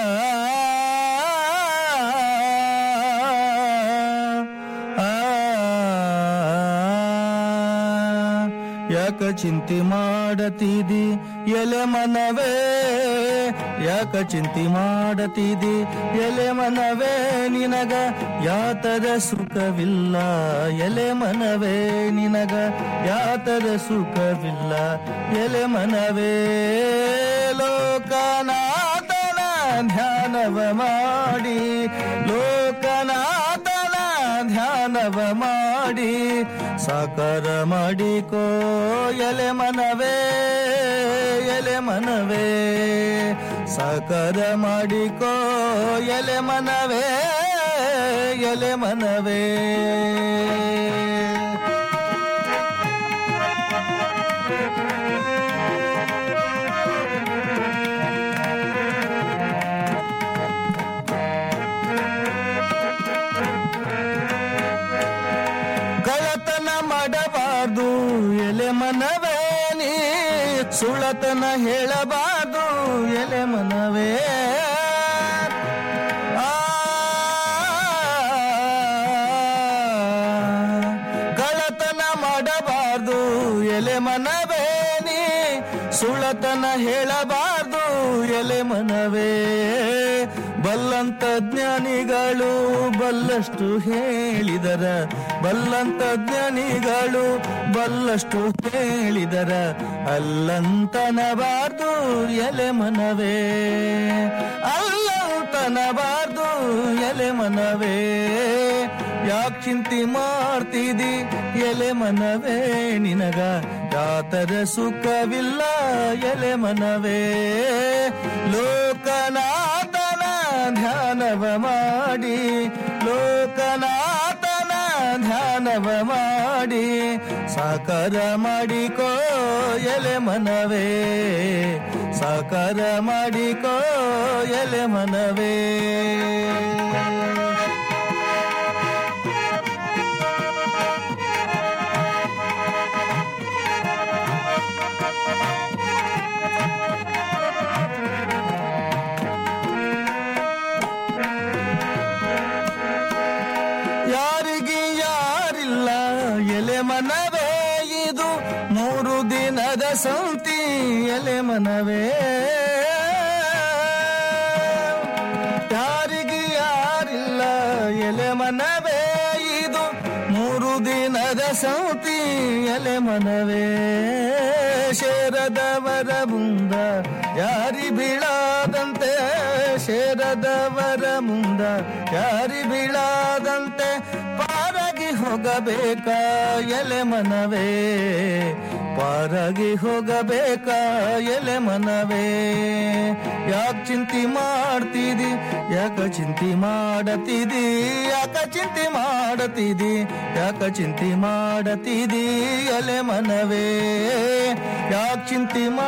Speaker 13: ಯಾಕ ಚಿಂತೆ ಮಾಡತಿದಿ ಎಲೆ ಮನವೇ ಯಾಕ ಚಿಂತೆ ಮಾಡತಿದಿ ಎಲೆ ಮನವೇ ನಿನಗ ಯಾತದ ಸುಖವಿಲ್ಲ ಎಲೆ ಮನವೇ ನಿನಗ ಯಾತದ ಸುಖವಿಲ್ಲ ಎಲೆ ಮನವೇ ಲೋಕನಾಥನ ಧ್ಯಾನವ ಮಾಡಿ ಲೋಕನಾಥನ ಧ್ಯಾನವ ಮಾಡಿ ಸಾಕಾರ ಮಾಡಿಕೋ ಎಲೆ ಮನವೇ ಎಲೆ ಮನವೇ ಸಾಕಾರ ಮಾಡಿಕೋ ಎಲೆ ಮನವೇ ಎಲೆ ಮನವೇ ಕಳತನ ಮಾಡಬಾರ್ದು ಎಲೆ ಮನವೇ ನೀ ಸುಳತನ ಹೇಳಬಾರ್ದು ಎಲೆ ಮನವೇ ಆ, ಕಳತನ ಮಾಡಬಾರ್ದು ಎಲೆ ಮನವೇ ನೀ ಸುಳತನ ಹೇಳಬಾರ್ದು ಎಲೆ ಮನವೇ ಬಲ್ಲಂತ ಜ್ಞಾನಿಗಳು ಬಲ್ಲಷ್ಟು ಹೇಳಿದರ ಬಲ್ಲಂತ ಜ್ಞಾನಿಗಳು ಬಲ್ಲಷ್ಟು ಹೇಳಿದರ ಅಲ್ಲಂತನಬಾರ್ದು ಎಲೆ ಮನವೇ ಅಲ್ಲಂತನಬಾರ್ದು ಎಲೆ ಮನವೇ ಯಾಕ್ ಚಿಂತೆ ಮಾಡ್ತಿದಿ ಎಲೆ ಮನವೇ ನಿನಗ ಯಾತರ ಸುಖವಿಲ್ಲ ಎಲೆ ಮನವೇ ಲೋಕನಾಥನ ಧ್ಯಾನವ ಮಾಡಿ ಲೋಕನಾಥನ ಧ್ಯಾನವ ಮಾಡಿ ಸಾಕಾರ ಮಾಡಿಕೋ ಎಲೆ ಮನವೇ ಸಾಕಾರ ಮಾಡಿಕೋ ಎಲೆ ಮನವೇ ಯಾರಿಗೆ ಯಾರಿಲ್ಲ ಎಲೆ ಮನವೇ ಇದು ಮೂರು ದಿನದ ಸಂತಿ ಎಲೆ ಮನವೇ ಯಾರಿಗೆ ಯಾರಿಲ್ಲ ಎಲೆ ಮನವೇ ಇದು ಮೂರು ದಿನದ ಸಂತಿ ಎಲೆ ಮನವೇ ಶೇರದವರ ಮುಂದ ಯಾರಿ ಬೀಳಾದಂತೆ ಶೇರದವರ ಮುಂದ ಯಾರಿ ಬೀಳಾದಂತೆ ಪಾರಾಗಿ ಹೋಗಬೇಕ ಎಲೆ ಮನವೇ ಪಾರಾಗಿ ಹೋಗಬೇಕ ಎಲೆ ಮನವೇ ಯಾಕ ಚಿಂತಿ ಮಾಡ್ತಿದಿ ಯಾಕ ಚಿಂತಿ ಮಾಡತಿದಿ ಯಾಕ ಚಿಂತಿ ಮಾಡತಿದಿ ಯಾಕ ಚಿಂತಿ ಮಾಡತಿದಿ ಎಲೆ ಮನವೇ ಯಾಕ ಚಿಂತಿ